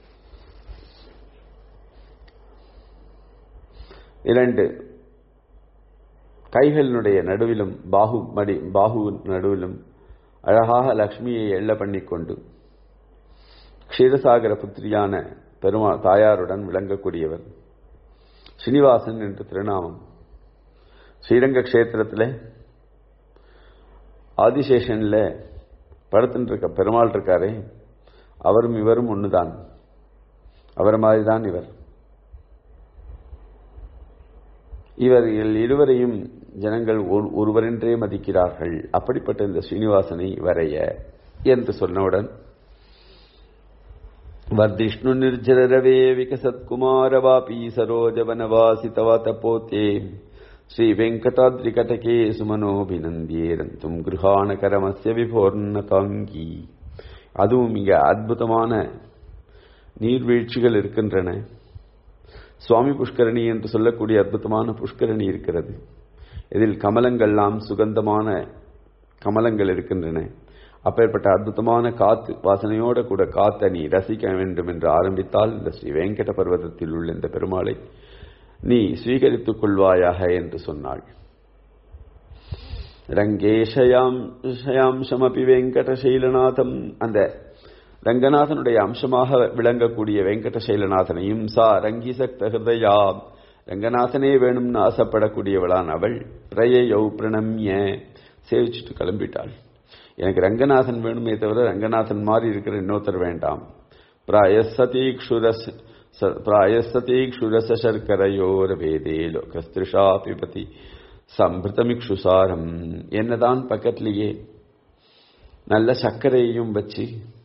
இரண்டு கைகளினுடைய நடுவிலும் பாகு மடி பாகு நடுவிலும் அழகாக லக்ஷ்மியை எள்ள பண்ணிக்கொண்டு க்ஷீரசாகர புத்திரியான பெருமா தாயாருடன் விளங்கக்கூடியவர் ஸ்ரீனிவாசன் என்று திருநாமம் ஸ்ரீரங்க கஷேத்திரத்தில் ஆதிசேஷன்ல படுத்துட்டு இருக்க பெருமாள் இருக்காரே அவரும் இவரும் ஒண்ணுதான் அவர் மாதிரிதான் இவர் இவர்கள் இருவரையும் ஜனங்கள் ஒருவரென்றே மதிக்கிறார்கள் அப்படிப்பட்ட இந்த ஸ்ரீனிவாசனை வரைய என்று சொன்னவுடன் வர்திஷ்ணு நிர்ஜரவே விகசத்குமாரவாபி சரோஜவனவாசி தவ தப்போத்தே ஸ்ரீ வெங்கடாத்ரி கட்டகே சுமனோபிநந்தியேரந்தும் கிருஹாணகரமஸ்ய விபோர்ணதாங்கி அதுவும் இங்க அற்புதமான நீர்வீழ்ச்சிகள் இருக்கின்றன சுவாமி புஷ்கரணி என்று சொல்லக்கூடிய அற்புதமான புஷ்கரணி இருக்கிறது இதில் கமலங்கள்லாம் சுகந்தமான கமலங்கள் இருக்கின்றன அப்பேற்பட்ட அற்புதமான காத்து வாசனையோட கூட காத்த நீ ரசிக்க வேண்டும் என்று ஆரம்பித்தால் இந்த ஸ்ரீ வெங்கட பர்வதத்தில் உள்ள இந்த பெருமாளை நீ ஸ்வீகரித்துக் கொள்வாயாக என்று சொன்னாள் ரங்கேஷயாம்சமபி வெங்கடசைலநாதம் அந்த ரங்கநாதனுடைய அம்சமாக விளங்கக்கூடிய வெங்கடசைலநாதனையும் சா ரங்கிசக்த ஹிருதயா ரங்கநாதனே வேணும்னு ஆசைப்படக்கூடியவளான் அவள் பிரயயௌ பிரணம்ய சேவிச்சுட்டு கிளம்பிட்டாள் எனக்கு ரங்கநாதன் வேணுமே தவிர ரங்கநாதன் மாதிரி இருக்கிற இன்னொருத்தர் வேண்டாம் பிராயசதீக்ஷுரஸ் பிராயசதீக்ஷுரச சர்க்கரையோர வேதே லோகஸ்திருஷா பிபதி சம்பிருதமிக்ஷுசாரம் என்னதான் பக்கத்திலேயே நல்ல சர்க்கரையையும் வச்சு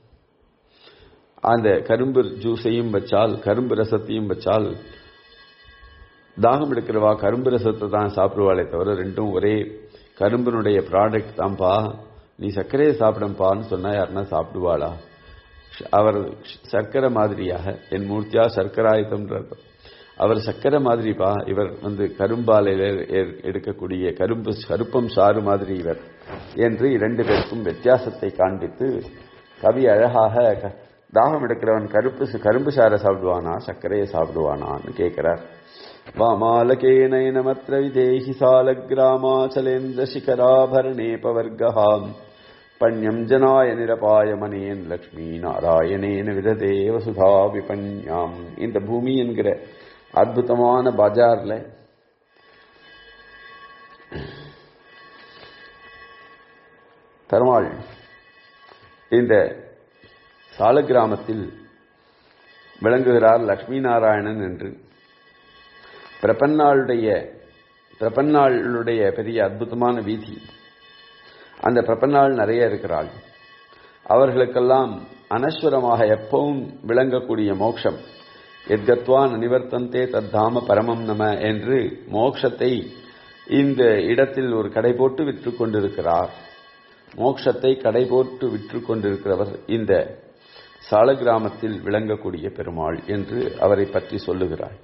அந்த கரும்பு ஜூஸையும் வச்சால் கரும்பு ரசத்தையும் வச்சால் தாகம் எடுக்கிறவா கரும்பு ரசத்தை தான் சாப்பிடுவாளே தவிர ரெண்டும் ஒரே கரும்பினுடைய ப்ராடக்ட் தான்ப்பா நீ சர்க்கரையை சாப்பிடப்பான்னு சொன்னா யாருன்னா சாப்பிடுவாளா அவர் சர்க்கரை மாதிரியாக என் மூர்த்தியா சர்க்கராயுதம்ன்றார் அவர் சர்க்கரை மாதிரிப்பா இவர் வந்து கரும்பாலையில எடுக்கக்கூடிய கரும்பு கருப்பம் சாறு மாதிரி இவர் என்று இரண்டு பேருக்கும் வித்தியாசத்தை காண்பித்து கவி அழகாக தாகம் எடுக்கிறவன் கருப்பு கரும்பு சாரை சாப்பிடுவானா சர்க்கரையை சாப்பிடுவானான்னு கேட்கிறார் வாமாலகேனமத்திர விதேகி சாலகிராமாச்சலேந்திர சிகராபரணேபவர்காம் பண்யம் ஜனாய நிரபாயமனேன் லக்ஷ்மி நாராயணேன விததேவ சுதா விபன்யாம் இந்த பூமி என்கிற அற்புதமான பஜார்ல பெருமாள் இந்த சால கிராமத்தில் விளங்குகிறார் லக்ஷ்மி நாராயணன் என்று பிரபன்னாளுடைய பிரபன்னாளுடைய பெரிய அற்புதமான வீதி அந்த பிரபன்னாள் நிறைய இருக்கிறாள் அவர்களுக்கெல்லாம் அனஸ்வரமாக எப்பவும் விளங்கக்கூடிய மோட்சம் எத்கத்வான் நிவர்த்தந்தே தத்தாம பரமம் நம என்று மோட்சத்தை இந்த இடத்தில் ஒரு கடை போட்டு விற்று கொண்டிருக்கிறார் மோட்சத்தை கடை போட்டு விற்று கொண்டிருக்கிறவர் இந்த சால கிராமத்தில் விளங்கக்கூடிய பெருமாள் என்று அவரை பற்றி சொல்லுகிறார்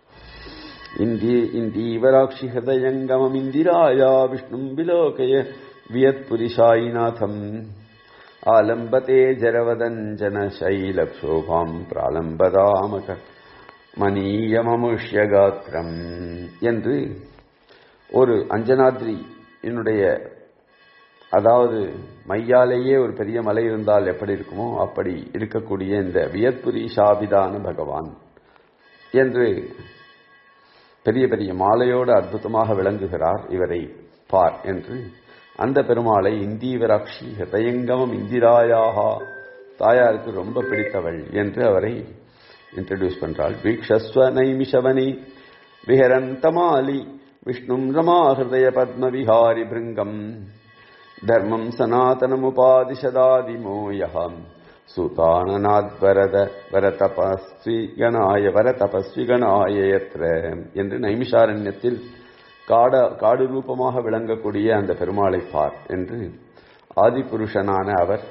இந்தி இந்தீவராட்சி ஹிருதயங்கமம் இந்திராயா விஷ்ணும் விலோகய வியத்புரிஷாயிநாதம் ஆலம்பதே ஜரவதஞ்சன சைலக்ஷோபாம் பிராலம்பதாமக மணியமமுஷ்யகாத்திரம் என்று ஒரு அஞ்சனாத்ரி என்னுடைய அதாவது மையாலேயே ஒரு பெரிய மலை இருந்தால் எப்படி இருக்குமோ அப்படி இருக்கக்கூடிய இந்த வியத்புரி ஷாபிதான பகவான் என்று பெரிய பெரிய மாலையோடு அற்புதமாக விளங்குகிறார் இவரை பார் என்று அந்த பெருமாளை இந்தீவராட்சி ஹிருதயங்கமம் இந்திராயாகா தாயாருக்கு ரொம்ப பிடித்தவள் என்று அவரை இன்ட்ரடியூஸ் பண்றாள் வீக்ஷஸ்வ நைமிஷவனி விஹரந்தமாலி விஷ்ணும் ரமா ஹிருதய பத்ம விஹாரி பிருங்கம் தர்மம் சனாதனமுபாதிஷதாதிமோயம் சுதானநாத் வரத வரதபஸ்வி கணாய வரதபஸ்வி கணாய யத்ர என்று நைமிஷாரண்யத்தில் காட காடு ரூபமாக விளங்கக்கூடிய அந்த பெருமாளை பார் என்று ஆதிபுருஷனான அவர்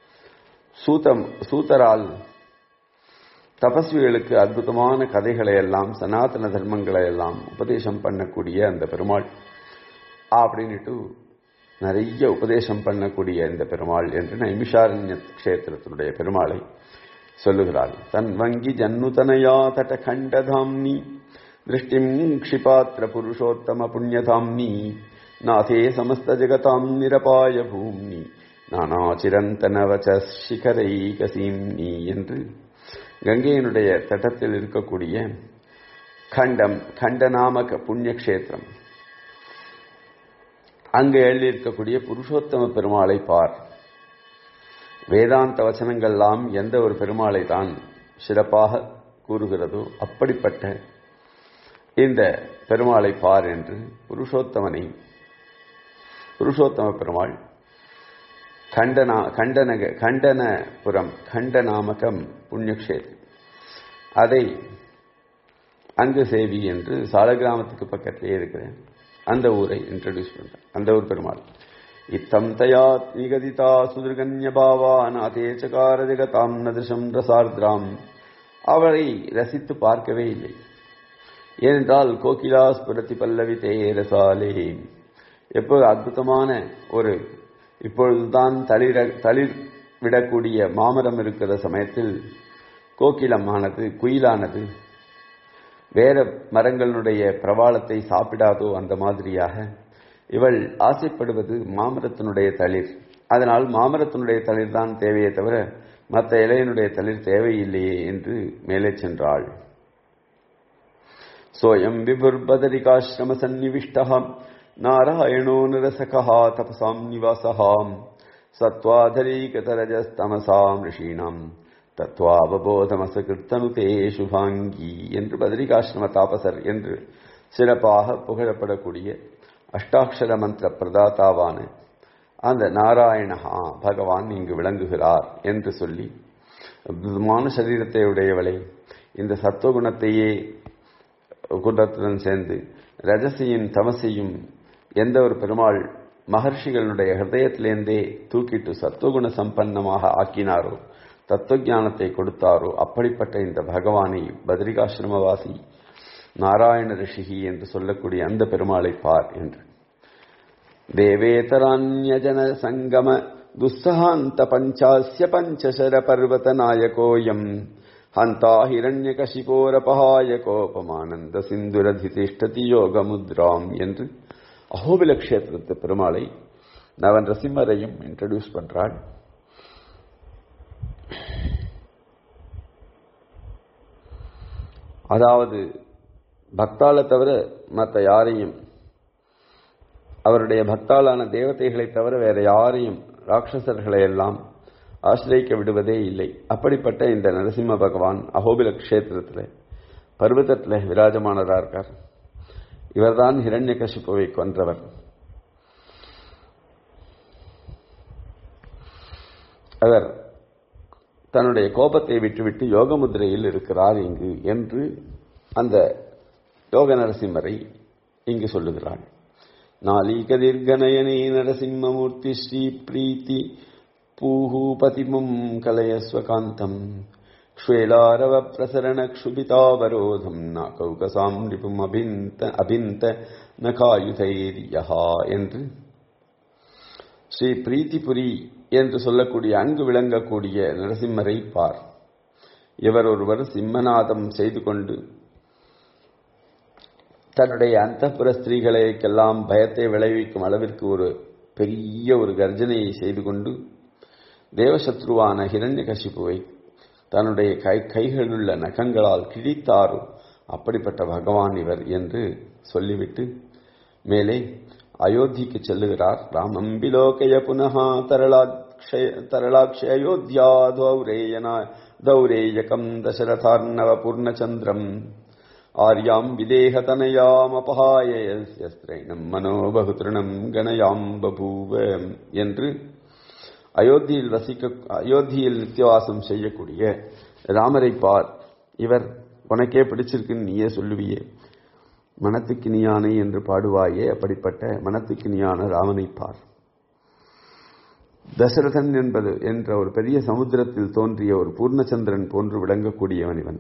சூதம் சூத்தரால் தபஸ்விகளுக்கு அற்புதமான கதைகளை எல்லாம் சனாதன தர்மங்களை எல்லாம் உபதேசம் பண்ணக்கூடிய அந்த பெருமாள் அப்படின்னுட்டு நிறைய உபதேசம் பண்ணக்கூடிய இந்த பெருமாள் என்று நைமிஷாரண்ய கஷேத்திரத்தினுடைய பெருமாளை சொல்லுகிறாள் தன் வங்கி ஜன்னுதனையா தட கண்டதாம்னி திருஷ்டிம் க்ஷிபாத்திர புருஷோத்தம புண்ணியதாம்னி நாதே சமஸ்த ஜெகதாம் நிரபாய பூம்னி நானாச்சிரந்தனவச்ச சிகரைகசீம்னி என்று கங்கையினுடைய தட்டத்தில் இருக்கக்கூடிய கண்டம் கண்டநாமக புண்ணிய கஷேத்திரம் அங்கு எழுதியிருக்கக்கூடிய புருஷோத்தம பெருமாளை பார் வேதாந்த வச்சனங்கள்லாம் எந்த ஒரு பெருமாளை தான் சிறப்பாக கூறுகிறதோ அப்படிப்பட்ட இந்த பெருமாளை பார் என்று புருஷோத்தமனை புருஷோத்தம பெருமாள் கண்டனா கண்டனக கண்டனபுரம் கண்டநாமகம் புண்ணியக்ஷேத்ரம் அதை அங்கு சேவி என்று சாலகிராமத்துக்கு பக்கத்திலே இருக்கிறேன் அந்த ஊரை இன்ட்ரடியூஸ் பண்றேன் அந்த ஊர் பெருமாள் இத்தம் தயா நிகதிதா சுதிர்கன்யபாவா நாதே சகார ஜெகதாம் நதிருஷம் ரசார்திராம் அவளை ரசித்து பார்க்கவே இல்லை ஏனென்றால் கோகிலா ஸ்புரத்தி பல்லவி தேரசாலே எப்போது அற்புதமான ஒரு இப்பொழுதுதான் தளிர தளிர் விடக்கூடிய மாமரம் இருக்கிற சமயத்தில் கோகிலமானது குயிலானது வேற மரங்களுடைய பிரபாளத்தை சாப்பிடாதோ அந்த மாதிரியாக இவள் ஆசைப்படுவது மாமரத்தினுடைய தளிர் அதனால் மாமரத்தினுடைய தளிர் தான் தேவையே தவிர மற்ற இலையினுடைய தளிர் தேவையில்லையே என்று மேலே சென்றாள் சோயம் விபுர்பதரிகாசிரம சந்நிவிஷ்டா நாராயணோ நிரசகா தபசாம் நிவாசகாம் சத்வாதரீகதரஜஸ்தமசாம் ரிஷீணாம் தத்வாவபோதமசகிருத்தனுதே சுபாங்கி என்று பதரிகாசிரம தாபசர் என்று சிறப்பாக புகழப்படக்கூடிய அஷ்டாட்சர மந்திர பிரதாதாவான அந்த நாராயணஹா பகவான் இங்கு விளங்குகிறார் என்று சொல்லி அற்புதமான சரீரத்தை உடையவளை இந்த சத்துவகுணத்தையே குணத்துடன் சேர்ந்து ரஜசியின் தமசையும் எந்த ஒரு பெருமாள் மகர்ஷிகளுடைய ஹிருதயத்திலேருந்தே தூக்கிட்டு சத்துவகுண சம்பன்னமாக ஆக்கினாரோ தத்துவஞானத்தை கொடுத்தாரோ அப்படிப்பட்ட இந்த பகவானை பத்ரிகாசிரமவாசி நாராயண ரிஷிகி என்று சொல்லக்கூடிய அந்த பெருமாளை பார் என்று தேவேதரான்யஜன சங்கம துஸ்ஸகாந்த பஞ்சாஸ்ய பஞ்சசர பர்வத நாயகோயம் ஹந்தா ஹிரண்யகசிபோரபகாய கோபமானந்த சிந்துரதிதிஷ்டதி யோக முத்ராம் என்று அகோபில கஷேத்திரத்து பெருமாளை நவன் ரசிம்மரையும் இன்ட்ரடியூஸ் பண்றாள் அதாவது பக்தால தவிர மற்ற யாரையும் அவருடைய பக்தாளான தேவதைகளை தவிர வேற யாரையும் ராட்சசர்களை எல்லாம் ஆசிரியிக்க விடுவதே இல்லை அப்படிப்பட்ட இந்த நரசிம்ம பகவான் அகோபில கஷேத்திரத்தில் பர்வதத்தில் விராஜமானதா இருக்கார் இவர்தான் ஹிரண்ய கசிப்புவை கொன்றவர் அவர் தன்னுடைய கோபத்தை விட்டுவிட்டு யோக முதிரையில் இருக்கிறார் இங்கு என்று அந்த யோக நரசிம்மரை இங்கு சொல்லுகிறாள் நாளீகதிர்கணயனே நரசிம்மமூர்த்தி ஸ்ரீ பிரீத்தி பூஹூபதிமும் கலயஸ்வகாந்தம் க்ஷ்வேலாரவ பிரசரண க்ஷுபிதாவரோதம் நாகௌகசாம் நிபும் அபிந்த அபிந்த நகாயுதைரியா என்று ஸ்ரீ பிரீத்திபுரி என்று சொல்லக்கூடிய அங்கு விளங்கக்கூடிய நரசிம்மரை பார் இவர் ஒருவர் சிம்மநாதம் செய்து கொண்டு தன்னுடைய அந்தப்புற ஸ்திரீகளுக்கெல்லாம் பயத்தை விளைவிக்கும் அளவிற்கு ஒரு பெரிய ஒரு கர்ஜனையை செய்து கொண்டு தேவசத்ருவான ஹிரண்ய கசிப்புவை தன்னுடைய கை கைகளிலுள்ள நகங்களால் கிழித்தாரோ அப்படிப்பட்ட பகவான் இவர் என்று சொல்லிவிட்டு மேலே அயோத்திக்கு செல்லுகிறார் ராமம் விலோகய புனः தரளாட்சய அயோத்தியா தௌரேயனா தௌரேயகம் தசரதார்ணவ பூர்ணச்சந்திரம் ஆர்யாம் விதேகதனயாமபகாயஸ்திரைனம் மனோபகுதிருணம் கணயாம் பபூவ என்று அயோத்தியில் வசிக்க அயோத்தியில் நித்தியவாசம் செய்யக்கூடிய ராமரை பார் இவர் உனக்கே பிடிச்சிருக்குன்னு நீயே சொல்லுவியே மனத்துக்கு நீயானை என்று பாடுவாயே அப்படிப்பட்ட மனத்துக்கு நீயான ராமனை பார் தசரதன் என்பது என்ற ஒரு பெரிய சமுத்திரத்தில் தோன்றிய ஒரு பூர்ணச்சந்திரன் போன்று விளங்கக்கூடியவன் இவன்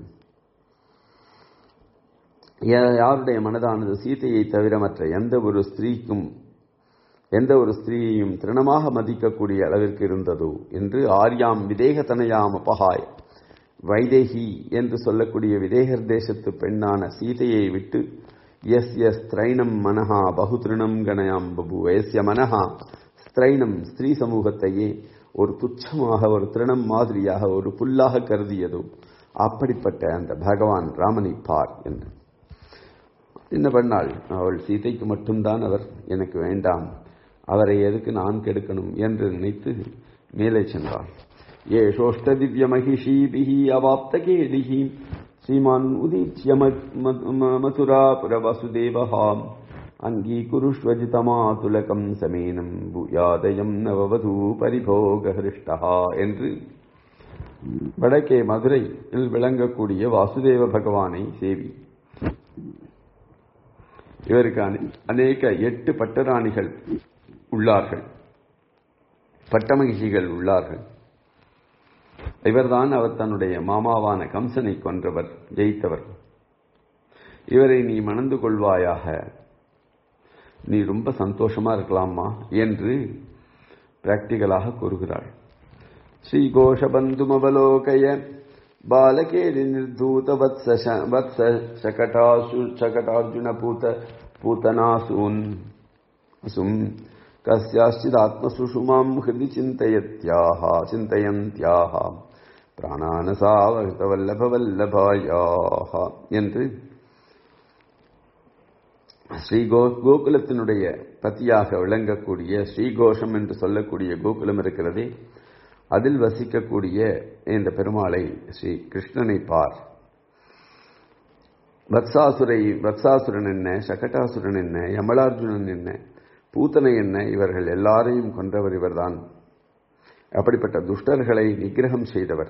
யாருடைய மனதானது சீதையை தவிர மற்ற எந்த ஒரு ஸ்திரீக்கும் எந்த ஒரு ஸ்திரீயையும் திருணமாக மதிக்கக்கூடிய அளவிற்கு இருந்ததோ என்று ஆர்யாம் விதேகத்தனையாம் அபகாய் வைதேகி என்று சொல்லக்கூடிய விதேகர் தேசத்து பெண்ணான சீதையை விட்டு எஸ் எஸ் ஸ்திரைனம் மனஹா பகுதிருணம் கணயாம் பபு எஸ்ய மனஹா ஸ்திரைனம் ஸ்திரீ சமூகத்தையே ஒரு துச்சமாக ஒரு திருணம் மாதிரியாக ஒரு புல்லாக கருதியதோ அப்படிப்பட்ட அந்த பகவான் ராமனை பார் என்று என்ன பண்ணாள் அவள் சீதைக்கு மட்டும்தான் அவர் எனக்கு வேண்டாம் அவரை எதுக்கு நான் கெடுக்கணும் என்று நினைத்து மேலே சென்றாள் ஏஷோஷ்ட திவ்ய மகிஷீபிஹி அவாப்த கேலிஹி ஸ்ரீமான் உதீச்சிய மதுராபுர வசுதேவஹாம் அங்கீகுருஷ்வஜிதமாதுலகம் சமேனம் பூயாதயம் நவவது பரிபோக ஹிருஷ்டா என்று வடக்கே மதுரையில் விளங்கக்கூடிய வாசுதேவ பகவானை சேவி இவருக்கு அநேக எட்டு பட்டராணிகள் உள்ளார்கள் பட்டமகிழ்ச்சிகள் உள்ளார்கள் இவர்தான் அவர் தன்னுடைய மாமாவான கம்சனை கொன்றவர் ஜெயித்தவர் இவரை நீ மணந்து கொள்வாயாக நீ ரொம்ப சந்தோஷமா இருக்கலாமா என்று பிராக்டிகலாக கூறுகிறாள் ஸ்ரீகோஷபந்துமவலோகய बालकेलि निर्धूत वत्स वत्स शकटासु शकटार्जुन पूत पूतनासून् सुम् कस्याश्चिदात्मसुषुमाम् हृदि चिन्तयत्याः चिन्तयन्त्याः பிராணானசாவல்லபவல்லபாயாக என்று ஸ்ரீ கோ கோகுலத்தினுடைய பத்தியாக விளங்கக்கூடிய ஸ்ரீகோஷம் என்று சொல்லக்கூடிய கோகுலம் இருக்கிறதே அதில் வசிக்கக்கூடிய இந்த பெருமாளை ஸ்ரீ கிருஷ்ணனை பார் வத்சாசுரை வத்சாசுரன் என்ன சகட்டாசுரன் என்ன யமலார்ஜுனன் என்ன பூத்தனை என்ன இவர்கள் எல்லாரையும் கொன்றவர் இவர்தான் அப்படிப்பட்ட துஷ்டர்களை நிகிரகம் செய்தவர்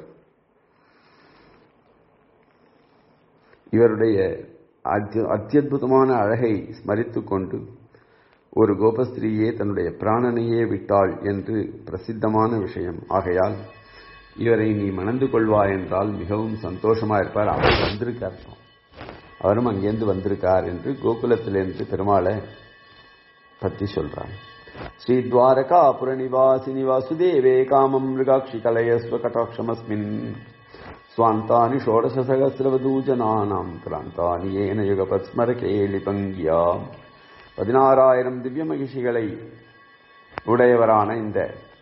இவருடைய அத்தியுதமான அழகை ஸ்மரித்துக் கொண்டு ஒரு கோபஸ்திரீயே தன்னுடைய பிராணனையே விட்டாள் என்று பிரசித்தமான விஷயம் ஆகையால் இவரை நீ மணந்து கொள்வாய் என்றால் மிகவும் சந்தோஷமா இருப்பார் அவர் வந்திருக்கார் அவரும் அங்கேருந்து வந்திருக்கார் என்று கோகுலத்திலிருந்து பெருமாளை பற்றி சொல்றார் ஸ்ரீ துவாரகா புரநிவாசினி வாசுதேவே காமம் மிருகாட்சி கலயஸ்வ கட்டாட்சமஸ்மின் ஸ்வாந்தானி ஷோடசசகசிரவதூஜனானாம் கிராந்தானி ஏன யுகபத் ஸ்மரகேலி பங்கியா பதினாறாயிரம் திவ்ய மகிழ்ச்சிகளை உடையவரான இந்த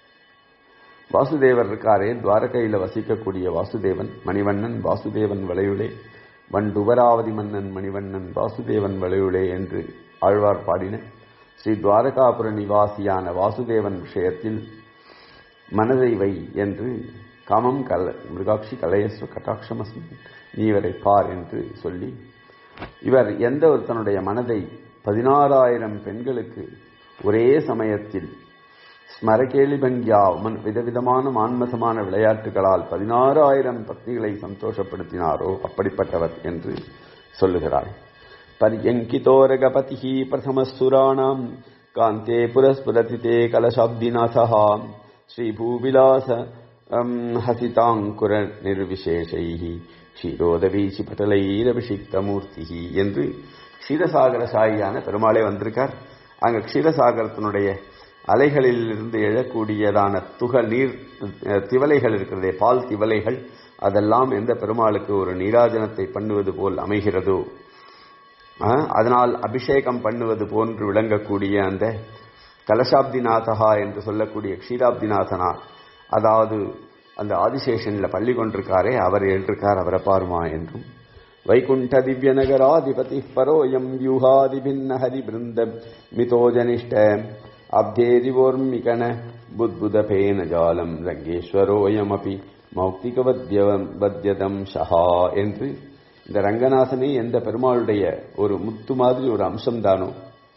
வாசுதேவர் இருக்காரே துவாரகையில் வசிக்கக்கூடிய வாசுதேவன் மணிவண்ணன் வாசுதேவன் வளையுளே வண்டுவராவதி மன்னன் மணிவண்ணன் வாசுதேவன் வளையுளே என்று ஆழ்வார் பாடின ஸ்ரீ துவாரகாபுர நிவாசியான வாசுதேவன் விஷயத்தில் மனதை வை என்று காமம் கல மிருகாட்சி கலையஸ்வ கட்டாட்சமஸ்மி நீ இவரை பார் என்று சொல்லி இவர் எந்த ஒருத்தனுடைய மனதை பதினாறாயிரம் பெண்களுக்கு ஒரே சமயத்தில் ஸ்மரகேலி பங்கியா விதவிதமான மான்மசமான விளையாட்டுகளால் பதினாறாயிரம் பத்னிகளை சந்தோஷப்படுத்தினாரோ அப்படிப்பட்டவர் என்று சொல்லுகிறாள் பரியங்கிதோரகபதி பிரதமசுராணாம் காந்தே புரஸ்புரதி தே கலசாப்திநாதா ஸ்ரீபூவிலாச ஹசிதாங்குர நிர்விசேஷை க்ஷீரோதவீசி பட்டலைரபிஷிக்தமூர்த்தி என்று க்ஷீரசாகர சாயியான பெருமாளே வந்திருக்கார் அங்க க்ஷீரசாகரத்தினுடைய அலைகளில் இருந்து எழக்கூடியதான துகள் நீர் திவலைகள் இருக்கிறதே பால் திவலைகள் அதெல்லாம் எந்த பெருமாளுக்கு ஒரு நீராஜனத்தை பண்ணுவது போல் அமைகிறதோ அதனால் அபிஷேகம் பண்ணுவது போன்று விளங்கக்கூடிய அந்த கலசாப்திநாதகா என்று சொல்லக்கூடிய க்ஷீராப்திநாதனா அதாவது அந்த ஆதிசேஷன்ல பள்ளி கொண்டிருக்காரே அவர் எழுந்திருக்கார் அவரை பாருமா என்றும் வைகுண்ட திவ்ய நகராதிபதி பரோயம் வியூகாதி பின்ன ஹரி பிருந்த மிதோஜனிஷ்ட அப்தேதிவோர்மிகண புத்புதபேன ஜாலம் ரங்கேஸ்வரோயமபி மௌக்திகவத்யதம் ஷஹா என்று இந்த ரங்கநாதனே எந்த பெருமாளுடைய ஒரு முத்து மாதிரி ஒரு அம்சம்தானோ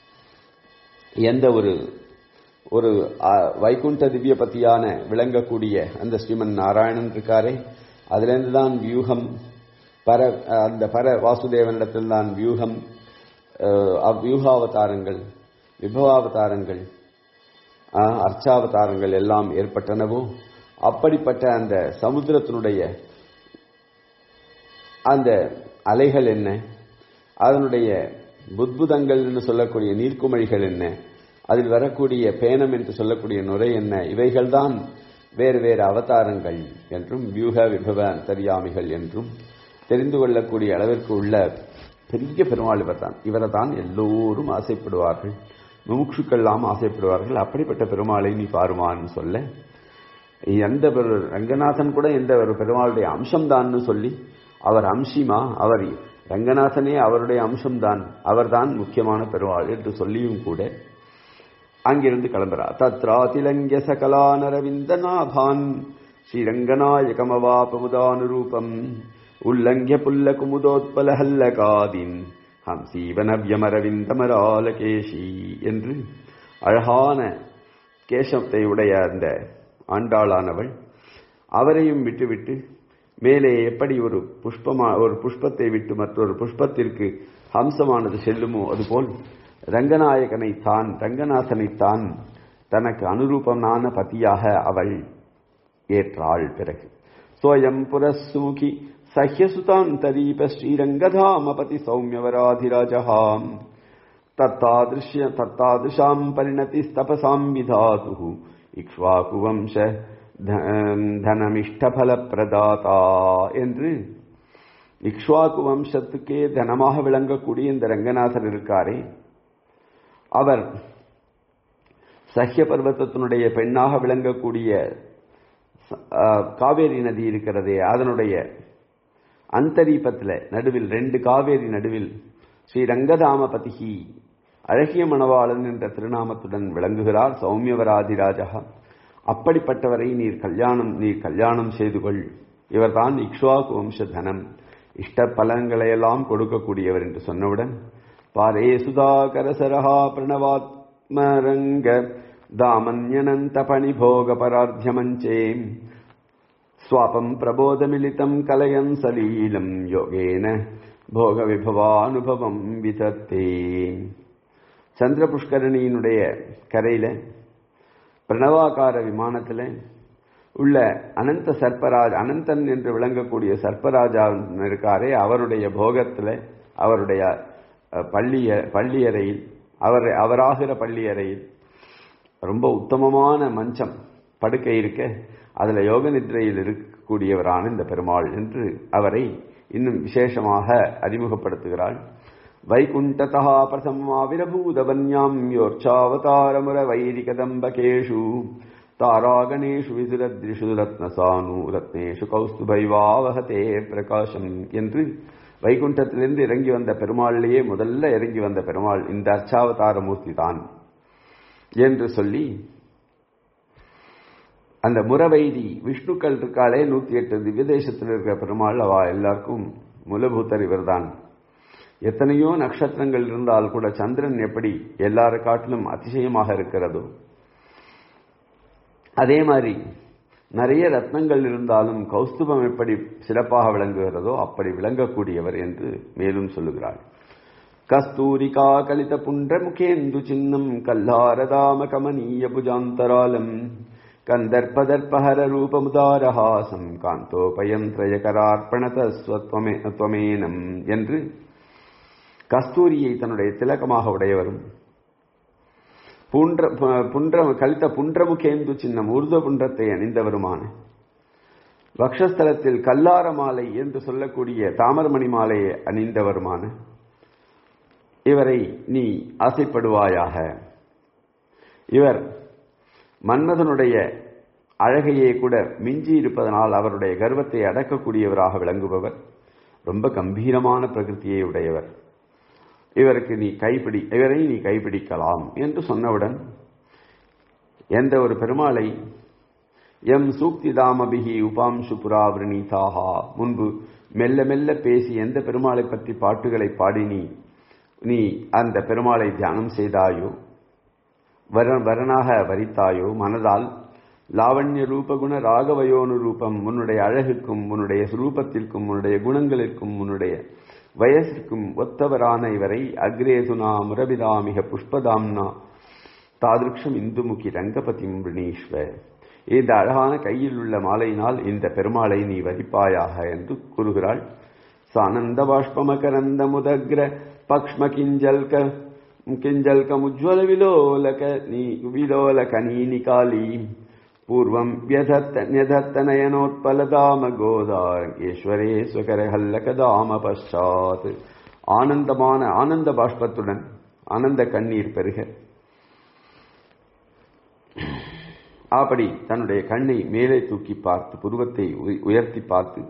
எந்த ஒரு ஒரு வைகுண்ட திவ்ய பத்தியான விளங்கக்கூடிய அந்த ஸ்ரீமன் நாராயணன் இருக்காரே அதுலேருந்து தான் வியூகம் பர அந்த பர வாசுதேவனிடத்தில் தான் வியூகம் வியூகாவதாரங்கள் விபவாவதாரங்கள் அர்ச்சாவதாரங்கள் எல்லாம் ஏற்பட்டனவோ அப்படிப்பட்ட அந்த சமுத்திரத்தினுடைய அந்த அலைகள் என்ன அதனுடைய புத்புதங்கள் என்று சொல்லக்கூடிய நீர்க்குமழிகள் என்ன அதில் வரக்கூடிய பேனம் என்று சொல்லக்கூடிய நுரை என்ன இவைகள்தான் வேறு வேறு அவதாரங்கள் என்றும் வியூக விபவ அந்தரியாமிகள் என்றும் தெரிந்து கொள்ளக்கூடிய அளவிற்கு உள்ள பெரிய பெருமாள் இவர் தான் இவரை தான் எல்லோரும் ஆசைப்படுவார்கள் முமுட்சுக்கெல்லாம் ஆசைப்படுவார்கள் அப்படிப்பட்ட பெருமாளை நீ பாருமான்னு சொல்ல எந்த ஒரு ரங்கநாதன் கூட எந்த ஒரு பெருமாளுடைய அம்சம்தான்னு சொல்லி அவர் அம்சிமா அவர் ரங்கநாதனே அவருடைய அம்சம்தான் அவர்தான் முக்கியமான பெருமாள் என்று சொல்லியும் கூட அங்கிருந்து கிளம்புறார் தத்ராதிலங்கிய சகலானரவிந்தநாபான் ஸ்ரீரங்கநாயகமவாபமுதானுரூபம் உல்லங்கிய புல்ல குமுதோத்பலஹல்லகாதீன் ஹம்சீவனவ்யமரவிந்தமராலகேஷி என்று அழகான கேசத்தை உடைய அந்த ஆண்டாளானவள் அவரையும் விட்டுவிட்டு மேலே எப்படி ஒரு புஷ்பமா ஒரு புஷ்பத்தை விட்டு மற்றொரு புஷ்பத்திற்கு ஹம்சமானது செல்லுமோ அதுபோல் ரங்கநாயகனை தான் ரங்கநாதனை தான் தனக்கு அனுரூபமான பதியாக அவள் ஏற்றாள் பிறகு சோயம் புரஸ்முகி சஹ்யசுதாந்தரீப ஸ்ரீரங்கதாமபதி சௌமியவராதிராஜகாம் தத்தாதிருஷ்ய தத்தாதிருஷாம் பரிணதி தபசாம் விதாது இக்ஷ்வாகுவம்ச தனமிஷ்டபல பிரதாதா என்று இக்ஷ்வாக்கு வம்சத்துக்கே தனமாக விளங்கக்கூடிய இந்த ரங்கநாதர் இருக்காரே அவர் சஹ்ய பர்வத்தத்தினுடைய பெண்ணாக விளங்கக்கூடிய காவேரி நதி இருக்கிறதே அதனுடைய அந்தரீபத்தில் நடுவில் ரெண்டு காவேரி நடுவில் ஸ்ரீ ரங்கதாமபதிகி அழகிய மணவாளன் என்ற திருநாமத்துடன் விளங்குகிறார் சௌமியவராதிராஜா அப்படிப்பட்டவரை நீர் கல்யாணம் நீர் கல்யாணம் செய்து கொள் இவர்தான் இக்ஷ்வாக்கு வம்ச தனம் இஷ்ட பலன்களையெல்லாம் கொடுக்கக்கூடியவர் என்று சொன்னவுடன் பாரே சுதாகரசரஹா பிரணவாத்மரங்க தாமன்யனந்த பணிபோக பரார்த்தியமஞ்சே ஸ்வாபம் பிரபோதமிலிதம் கலயன் சலீலம் யோகேன போக விபவானுபவம் விதத்தே சந்திர புஷ்கரணியினுடைய கரையில பிரணவாகார விமானத்தில் உள்ள அனந்த சர்ப்பராஜ் அனந்தன் என்று விளங்கக்கூடிய சர்ப்பராஜா இருக்காரே அவருடைய போகத்தில் அவருடைய பள்ளிய பள்ளியறையில் அவர் அவராகிற பள்ளியறையில் ரொம்ப உத்தமமான மஞ்சம் படுக்கை இருக்க அதில் யோக நித்ரையில் இருக்கக்கூடியவரான இந்த பெருமாள் என்று அவரை இன்னும் விசேஷமாக அறிமுகப்படுத்துகிறாள் வைகுண்டதா பிரசமாவிரபூதவன்யாம் யோர்ச்சாவதாரமுர வைரிகதம்பகேஷு தாராகணேஷு விதுரத்ரிஷு ரத்னசானு ரத்னேஷு கௌஸ்துபைவாவகதே பிரகாசம் என்று வைகுண்டத்திலிருந்து இறங்கி வந்த பெருமாளிலேயே முதல்ல இறங்கி வந்த பெருமாள் இந்த அர்ச்சாவதார மூர்த்தி தான் என்று சொல்லி அந்த முறவைதி விஷ்ணுக்கள் இருக்காளே நூத்தி எட்டு திவ்ய தேசத்தில் இருக்கிற பெருமாள் அவா எல்லாருக்கும் மூலபூத்தர் இவர்தான் எத்தனையோ நட்சத்திரங்கள் இருந்தால் கூட சந்திரன் எப்படி எல்லார காட்டிலும் அதிசயமாக இருக்கிறதோ அதே மாதிரி நிறைய ரத்னங்கள் இருந்தாலும் கௌஸ்துபம் எப்படி சிறப்பாக விளங்குகிறதோ அப்படி விளங்கக்கூடியவர் என்று மேலும் சொல்லுகிறாள் கஸ்தூரிகா கலித புன்ற முகேந்து சின்னம் கல்லாரதாம கமனீய புஜாந்தராலம் கந்தர்பதர்பஹர ரூபமுதாரஹாசம் காந்தோபயம் திரயகரார்ப்பணதஸ்வத்வமேனம் என்று கஸ்தூரியை தன்னுடைய திலகமாக உடையவரும் புன்ற புன்ற கலித்த புன்றமுகேந்து சின்னம் ஊர்த புன்றத்தை அணிந்தவருமான வக்ஷஸ்தலத்தில் கல்லார மாலை என்று சொல்லக்கூடிய தாமரமணி மாலையை அணிந்தவருமான இவரை நீ ஆசைப்படுவாயாக இவர் மன்மதனுடைய அழகையே கூட மிஞ்சி இருப்பதனால் அவருடைய கர்வத்தை அடக்கக்கூடியவராக விளங்குபவர் ரொம்ப கம்பீரமான பிரகிருத்தியை உடையவர் இவருக்கு நீ கைப்பிடி இவரை நீ கைப்பிடிக்கலாம் என்று சொன்னவுடன் எந்த ஒரு பெருமாளை எம் சூக்தி தாமபிகி உபாம்சு புராவிரணீதாகா முன்பு மெல்ல மெல்ல பேசி எந்த பெருமாளை பற்றி பாட்டுகளை பாடினி நீ அந்த பெருமாளை தியானம் செய்தாயோ வர வரனாக வரித்தாயோ மனதால் லாவண்ய ரூபகுண ராகவயோனு ரூபம் உன்னுடைய அழகுக்கும் உன்னுடைய ரூபத்திற்கும் உன்னுடைய குணங்களிற்கும் உன்னுடைய வயசுக்கும் ஒத்தவரான இவரை அக்ரேதுனா முரபிதாமிக புஷ்பதாம்னா தாதிருக்ஷம் இந்துமுகி ரங்கபதி மிருணீஸ்வ இந்த அழகான கையில் உள்ள மாலையினால் இந்த பெருமாளை நீ வரிப்பாயாக என்று கூறுகிறாள் சானந்த பாஷ்பமகரந்த முதக்ர பக்ஷ்ம கிஞ்சல்க கிஞ்சல்க முஜ்வல விலோலக நீ விலோலக நீனிகாலி பூர்வம் வியதத்த நியதத்த நயனோத்பலதாம கோதா ஈஸ்வரே சுகர ஹல்லகதாம பஷாத் ஆனந்தமான ஆனந்த பாஷ்பத்துடன் ஆனந்த கண்ணீர் பெருக அப்படி தன்னுடைய கண்ணை மேலே தூக்கி பார்த்து புருவத்தை உயர்த்தி பார்த்து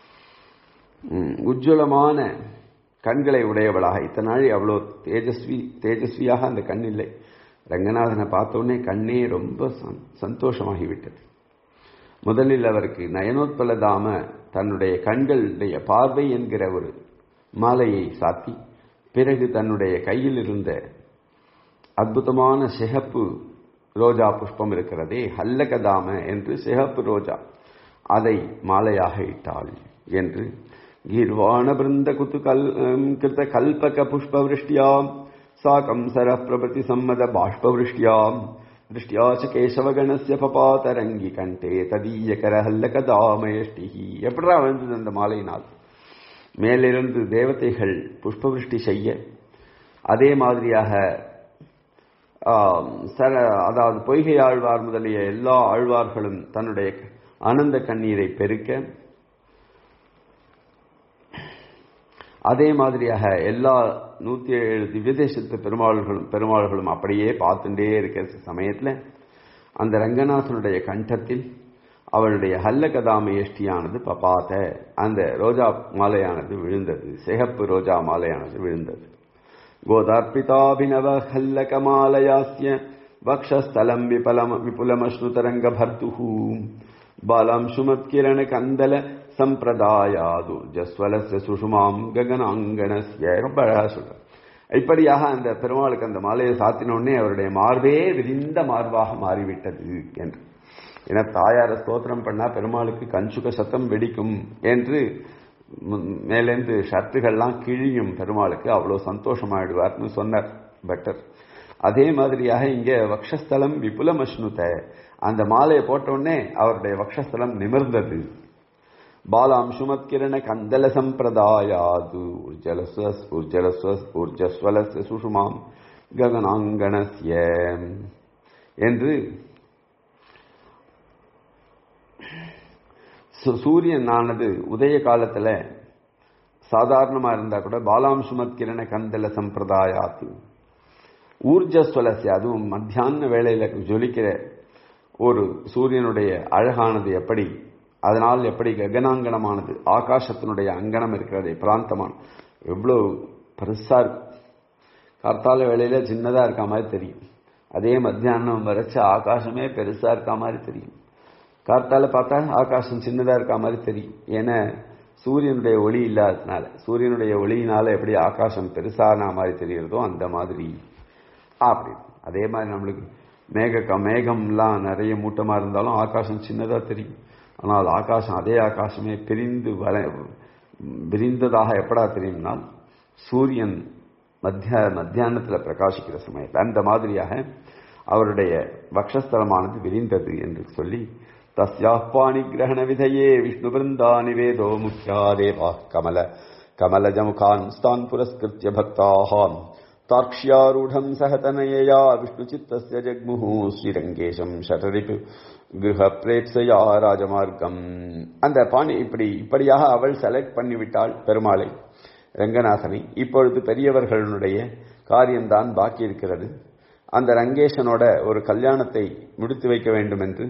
உஜ்வலமான கண்களை உடையவளாக இத்தனை நாள் அவ்வளோ தேஜஸ்வி தேஜஸ்வியாக அந்த கண் இல்லை ரங்கநாதனை பார்த்தோடனே கண்ணே ரொம்ப சந்தோஷமாகிவிட்டது முதலில் அவருக்கு நயனோத்பலதாம தன்னுடைய கண்களுடைய பார்வை என்கிற ஒரு மாலையை சாத்தி பிறகு தன்னுடைய கையில் இருந்த அற்புதமான சிகப்பு ரோஜா புஷ்பம் இருக்கிறதே ஹல்லகதாம என்று சிகப்பு ரோஜா அதை மாலையாக இட்டாள் என்று கீர்வாண பிருந்த குத்து கல் கிருத்த கல்பக புஷ்பவிருஷ்டியாம் சாக்கம் சர பிரபதி சம்மத பாஷ்பவிருஷ்டியாம் திருஷ்டியா ச கேசவகணஸ்ய பபாதரங்கி கண்டே ததீய கரஹல்லகதாமயஷ்டி எப்படா வந்தது அந்த மாலையினால் மேலிருந்து தேவதைகள் புஷ்பவிருஷ்டி செய்ய அதே மாதிரியாக சர அதாவது பொய்கை ஆழ்வார் முதலிய எல்லா ஆழ்வார்களும் தன்னுடைய ஆனந்த கண்ணீரை பெருக்க அதே மாதிரியாக எல்லா நூத்தி ஏழு திவ்யதேசத்து பெருமாள்களும் பெருமாள்களும் அப்படியே பார்த்துட்டே இருக்கிற சமயத்தில் அந்த ரங்கநாதனுடைய கண்டத்தில் அவளுடைய ஹல்லகதாம எஷ்டியானது பபாத்த அந்த ரோஜா மாலையானது விழுந்தது சிகப்பு ரோஜா மாலையானது விழுந்தது கோதார்பிதாபினவ ஹல்லகமாலயாஸ்ய வக்ஷஸ்தலம் விபலம் விபுலமஸ்னுதரங்க பர்த்துஹூ பாலாம்சுமத்கிரண கந்தல சம்பிரதாயாது ஜஸ்வலஸ்ய சுஷுமாம் ககனாங்கணஸ்ய ரொம்ப அழகா சொல்ற இப்படியாக அந்த பெருமாளுக்கு அந்த மாலையை சாத்தினோடனே அவருடைய மார்பே விரிந்த மார்பாக மாறிவிட்டது என்று என தாயார ஸ்தோத்திரம் பண்ணா பெருமாளுக்கு கஞ்சுக சத்தம் வெடிக்கும் என்று மேலேந்து ஷர்ட்டுகள்லாம் கிழியும் பெருமாளுக்கு அவ்வளோ சந்தோஷமாயிடுவார்னு சொன்னார் பெட்டர் அதே மாதிரியாக இங்கே வக்ஷஸ்தலம் விபுலமஷ்ணுத அந்த மாலையை போட்டவுடனே அவருடைய வக்ஷஸ்தலம் நிமிர்ந்தது பாலாம் சுமத்கிரண கந்தல சம்பிரதாயாது உர்ஜலஸ்வஸ் உர்ஜலஸ்வஸ் உர்ஜஸ்வலஸ் சுஷுமாம் ககனாங்கணஸ்ய என்று சூரியன் ஆனது உதய காலத்துல சாதாரணமா இருந்தா கூட பாலாம் சுமத்கிரண கந்தல சம்பிரதாயாத்து ஊர்ஜஸ்வலசிய அதுவும் மத்தியான வேளையில ஜொலிக்கிற ஒரு சூரியனுடைய அழகானது எப்படி அதனால் எப்படி ககனாங்கனமானது ஆகாசத்தினுடைய அங்கனம் இருக்கிறதே பிராந்தமான எவ்வளவு பெருசா இருக்கு கார்த்தால வேளையில சின்னதா இருக்க மாதிரி தெரியும் அதே மத்தியானம் வரைச்ச ஆகாசமே பெருசா இருக்க மாதிரி தெரியும் கார்த்தால பார்த்தா ஆகாசம் சின்னதா இருக்க மாதிரி தெரியும் ஏன்னா சூரியனுடைய ஒளி இல்லாததுனால சூரியனுடைய ஒளியினால எப்படி ஆகாசம் பெருசான மாதிரி தெரிகிறதோ அந்த மாதிரி அப்படி அதே மாதிரி நம்மளுக்கு மேக மேகம்லாம் நிறைய மூட்டமா இருந்தாலும் ஆகாசம் சின்னதா தெரியும் ஆனால் ஆகாசம் அதே ஆகாசமே பிரிந்து வர விரிந்ததாக எப்படா தெரியும்னா சூரியன் மத்திய மத்தியானத்தில் பிரகாசிக்கிற சமயத்தில் அந்த மாதிரியாக அவருடைய வக்ஷஸ்தலமானது விரிந்தது என்று சொல்லி தஸ்யாப்பாணி கிரகண விதையே விஷ்ணு பிருந்தா நிவேதோ முக்கியா தேவா கமல கமலஜமுகான் ஸ்தான் புரஸ்கிருத்திய பக்தாஹான் தாக்ஷ்யாரூಢம் சகதனயயா விஷ்ணுச்சித்தஸ்ய ஜக்முः ஸ்ரீரங்கேஷம் ஷடரிப்பு கிரக பிரேப்சையா ராஜமார்க்கம் அந்த பாணி இப்படி இப்படியாக அவள் செலக்ட் பண்ணிவிட்டாள் பெருமாளை ரங்கநாதனை இப்பொழுது பெரியவர்களுடைய காரியம்தான் பாக்கி இருக்கிறது அந்த ரங்கேசனோட ஒரு கல்யாணத்தை முடித்து வைக்க வேண்டும் என்று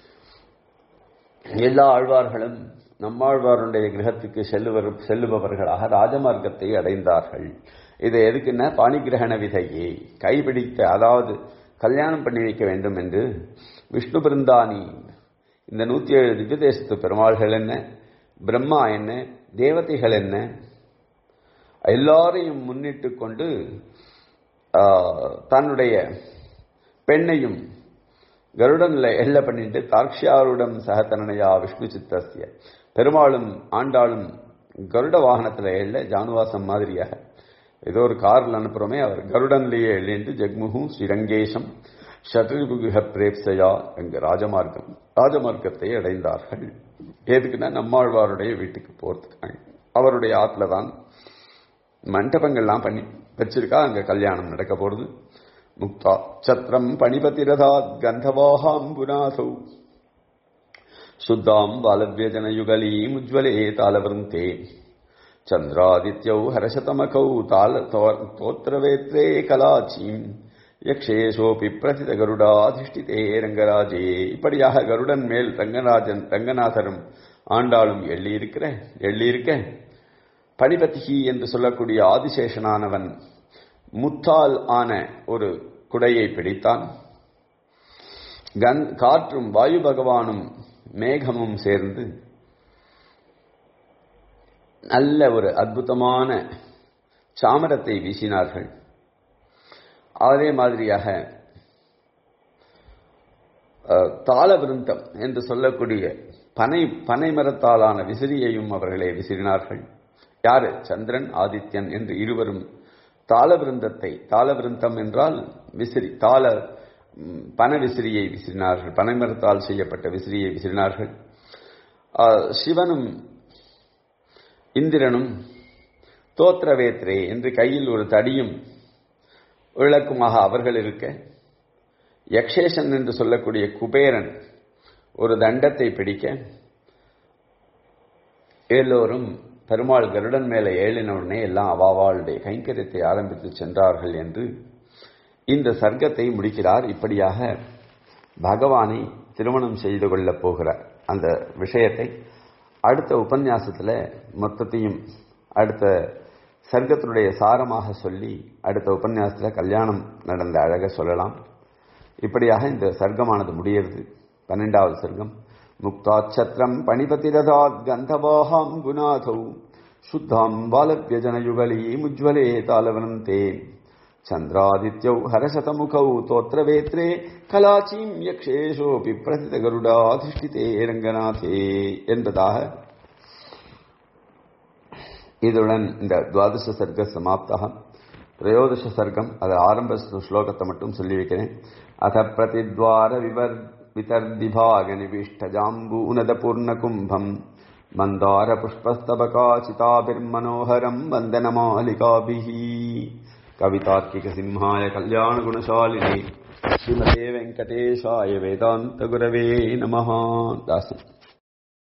எல்லா ஆழ்வார்களும் நம்மாழ்வாருடைய கிரகத்துக்கு செல்லுவர் செல்லுபவர்களாக ராஜமார்க்கத்தை அடைந்தார்கள் இது எதுக்குன்னா பாணிகிரகண விதையை கைபிடித்த அதாவது கல்யாணம் பண்ணி வைக்க வேண்டும் என்று விஷ்ணு பிருந்தானி இந்த நூத்தி ஏழு திவ்யதேசத்து பெருமாள்கள் என்ன பிரம்மா என்ன தேவதைகள் என்ன எல்லாரையும் முன்னிட்டு கொண்டு தன்னுடைய பெண்ணையும் கருடன்ல எல்ல பண்ணிட்டு தார்க்ஷியாருடன் சகத்தனையா விஷ்ணு சித்தசிய பெருமாளும் ஆண்டாளும் கருட வாகனத்துல எல்ல ஜானுவாசம் மாதிரியாக ஏதோ ஒரு காரில் அனுப்புறோமே அவர் கருடன்லேயே எழுந்து ஜெக்முகும் ஸ்ரீரங்கேஷம் ஷட்ரிபுகிர பிரேப்சையா எங்க ராஜமார்க்கம் ராஜமார்க்கத்தை அடைந்தார்கள் எதுக்குன்னா நம்மாழ்வாருடைய வீட்டுக்கு போறதுக்காக அவருடைய ஆத்துல தான் மண்டபங்கள்லாம் பண்ணி வச்சிருக்கா அங்க கல்யாணம் நடக்க போறது முக்தா சத்திரம் பணிபதிரதாத் கந்தவாகாம்புநாசௌ शुद्धाम् बालव्यजनयुगलीम् उज्ज्वले तालवृन्ते चन्द्रादित्यौ हर्षतमकौ ताल तोत्रवेत्रे कलाचीम् யக்ஷேஷோபி பிரதித கருடாதிஷ்டிதே ரங்கராஜே இப்படியாக கருடன் மேல் ரங்கராஜன் ரங்கநாதரும் ஆண்டாளும் எள்ளியிருக்கிற எள்ளியிருக்க பணிபதிகி என்று சொல்லக்கூடிய ஆதிசேஷனானவன் முத்தால் ஆன ஒரு குடையை பிடித்தான் கன் காற்றும் வாயு பகவானும் மேகமும் சேர்ந்து நல்ல ஒரு அற்புதமான சாமரத்தை வீசினார்கள் அதே மாதிரியாக தாள விருந்தம் என்று சொல்லக்கூடிய பனை பனை மரத்தாலான விசிறியையும் அவர்களே விசிறினார்கள் யாரு சந்திரன் ஆதித்யன் என்று இருவரும் தாள விருந்தத்தை தாள விருந்தம் என்றால் விசிறி தாள பன விசிறியை விசிறினார்கள் பனைமரத்தால் செய்யப்பட்ட விசிறியை விசிறினார்கள் சிவனும் இந்திரனும் தோத்திரவேத்ரே என்று கையில் ஒரு தடியும் விளக்குமாக அவர்கள் இருக்க யக்ஷேசன் என்று சொல்லக்கூடிய குபேரன் ஒரு தண்டத்தை பிடிக்க எல்லோரும் பெருமாள் கருடன் மேலே ஏழின உடனே எல்லாம் அவாவாளுடைய கைங்கரியத்தை ஆரம்பித்து சென்றார்கள் என்று இந்த சர்க்கத்தை முடிக்கிறார் இப்படியாக பகவானை திருமணம் செய்து கொள்ளப் போகிற அந்த விஷயத்தை அடுத்த உபன்யாசத்தில் மொத்தத்தையும் அடுத்த சர்க்கத்தினுடைய சாரமாக சொல்லி அடுத்த உபன்யாசத்தில் கல்யாணம் நடந்த அழக சொல்லலாம் இப்படியாக இந்த சர்க்கமானது முடியறது பன்னெண்டாவது சர்க்கம் முக்தாச்சத்திரம் பணிபதிரதாத் கந்தவாஹாம் குணாதௌ சுத்தாம் பாலவியஜனயுகலீ முஜ்வலே தாலவனந்தே சந்திராதித்யௌ ஹரசதமுகௌ தோத்திரவேத்ரே கலாச்சீம் யக்ஷேஷோபி பிரதித கருடாதிஷ்டிதே ரங்கநாதே என்பதாக இதுடன் இந்த துவாதச சர்க்க சமாப்தா திரையோதச சர்க்கம் அது ஆரம்ப ஸ்லோகத்தை மட்டும் சொல்லி வைக்கிறேன் அத பிரதித்வார விவர் விதர்திபாக நிவிஷ்டஜாம்பூனத பூர்ண கும்பம் மந்தார புஷ்பஸ்தபகாச்சிதாபிர்மனோகரம் வந்தனமாலிகாபிஹி கவிதார்க்கிக சிம்ஹாய கல்யாண குணசாலினி ஸ்ரீமதே வெங்கடேஷாய வேதாந்த குரவே நமஹா தாசன்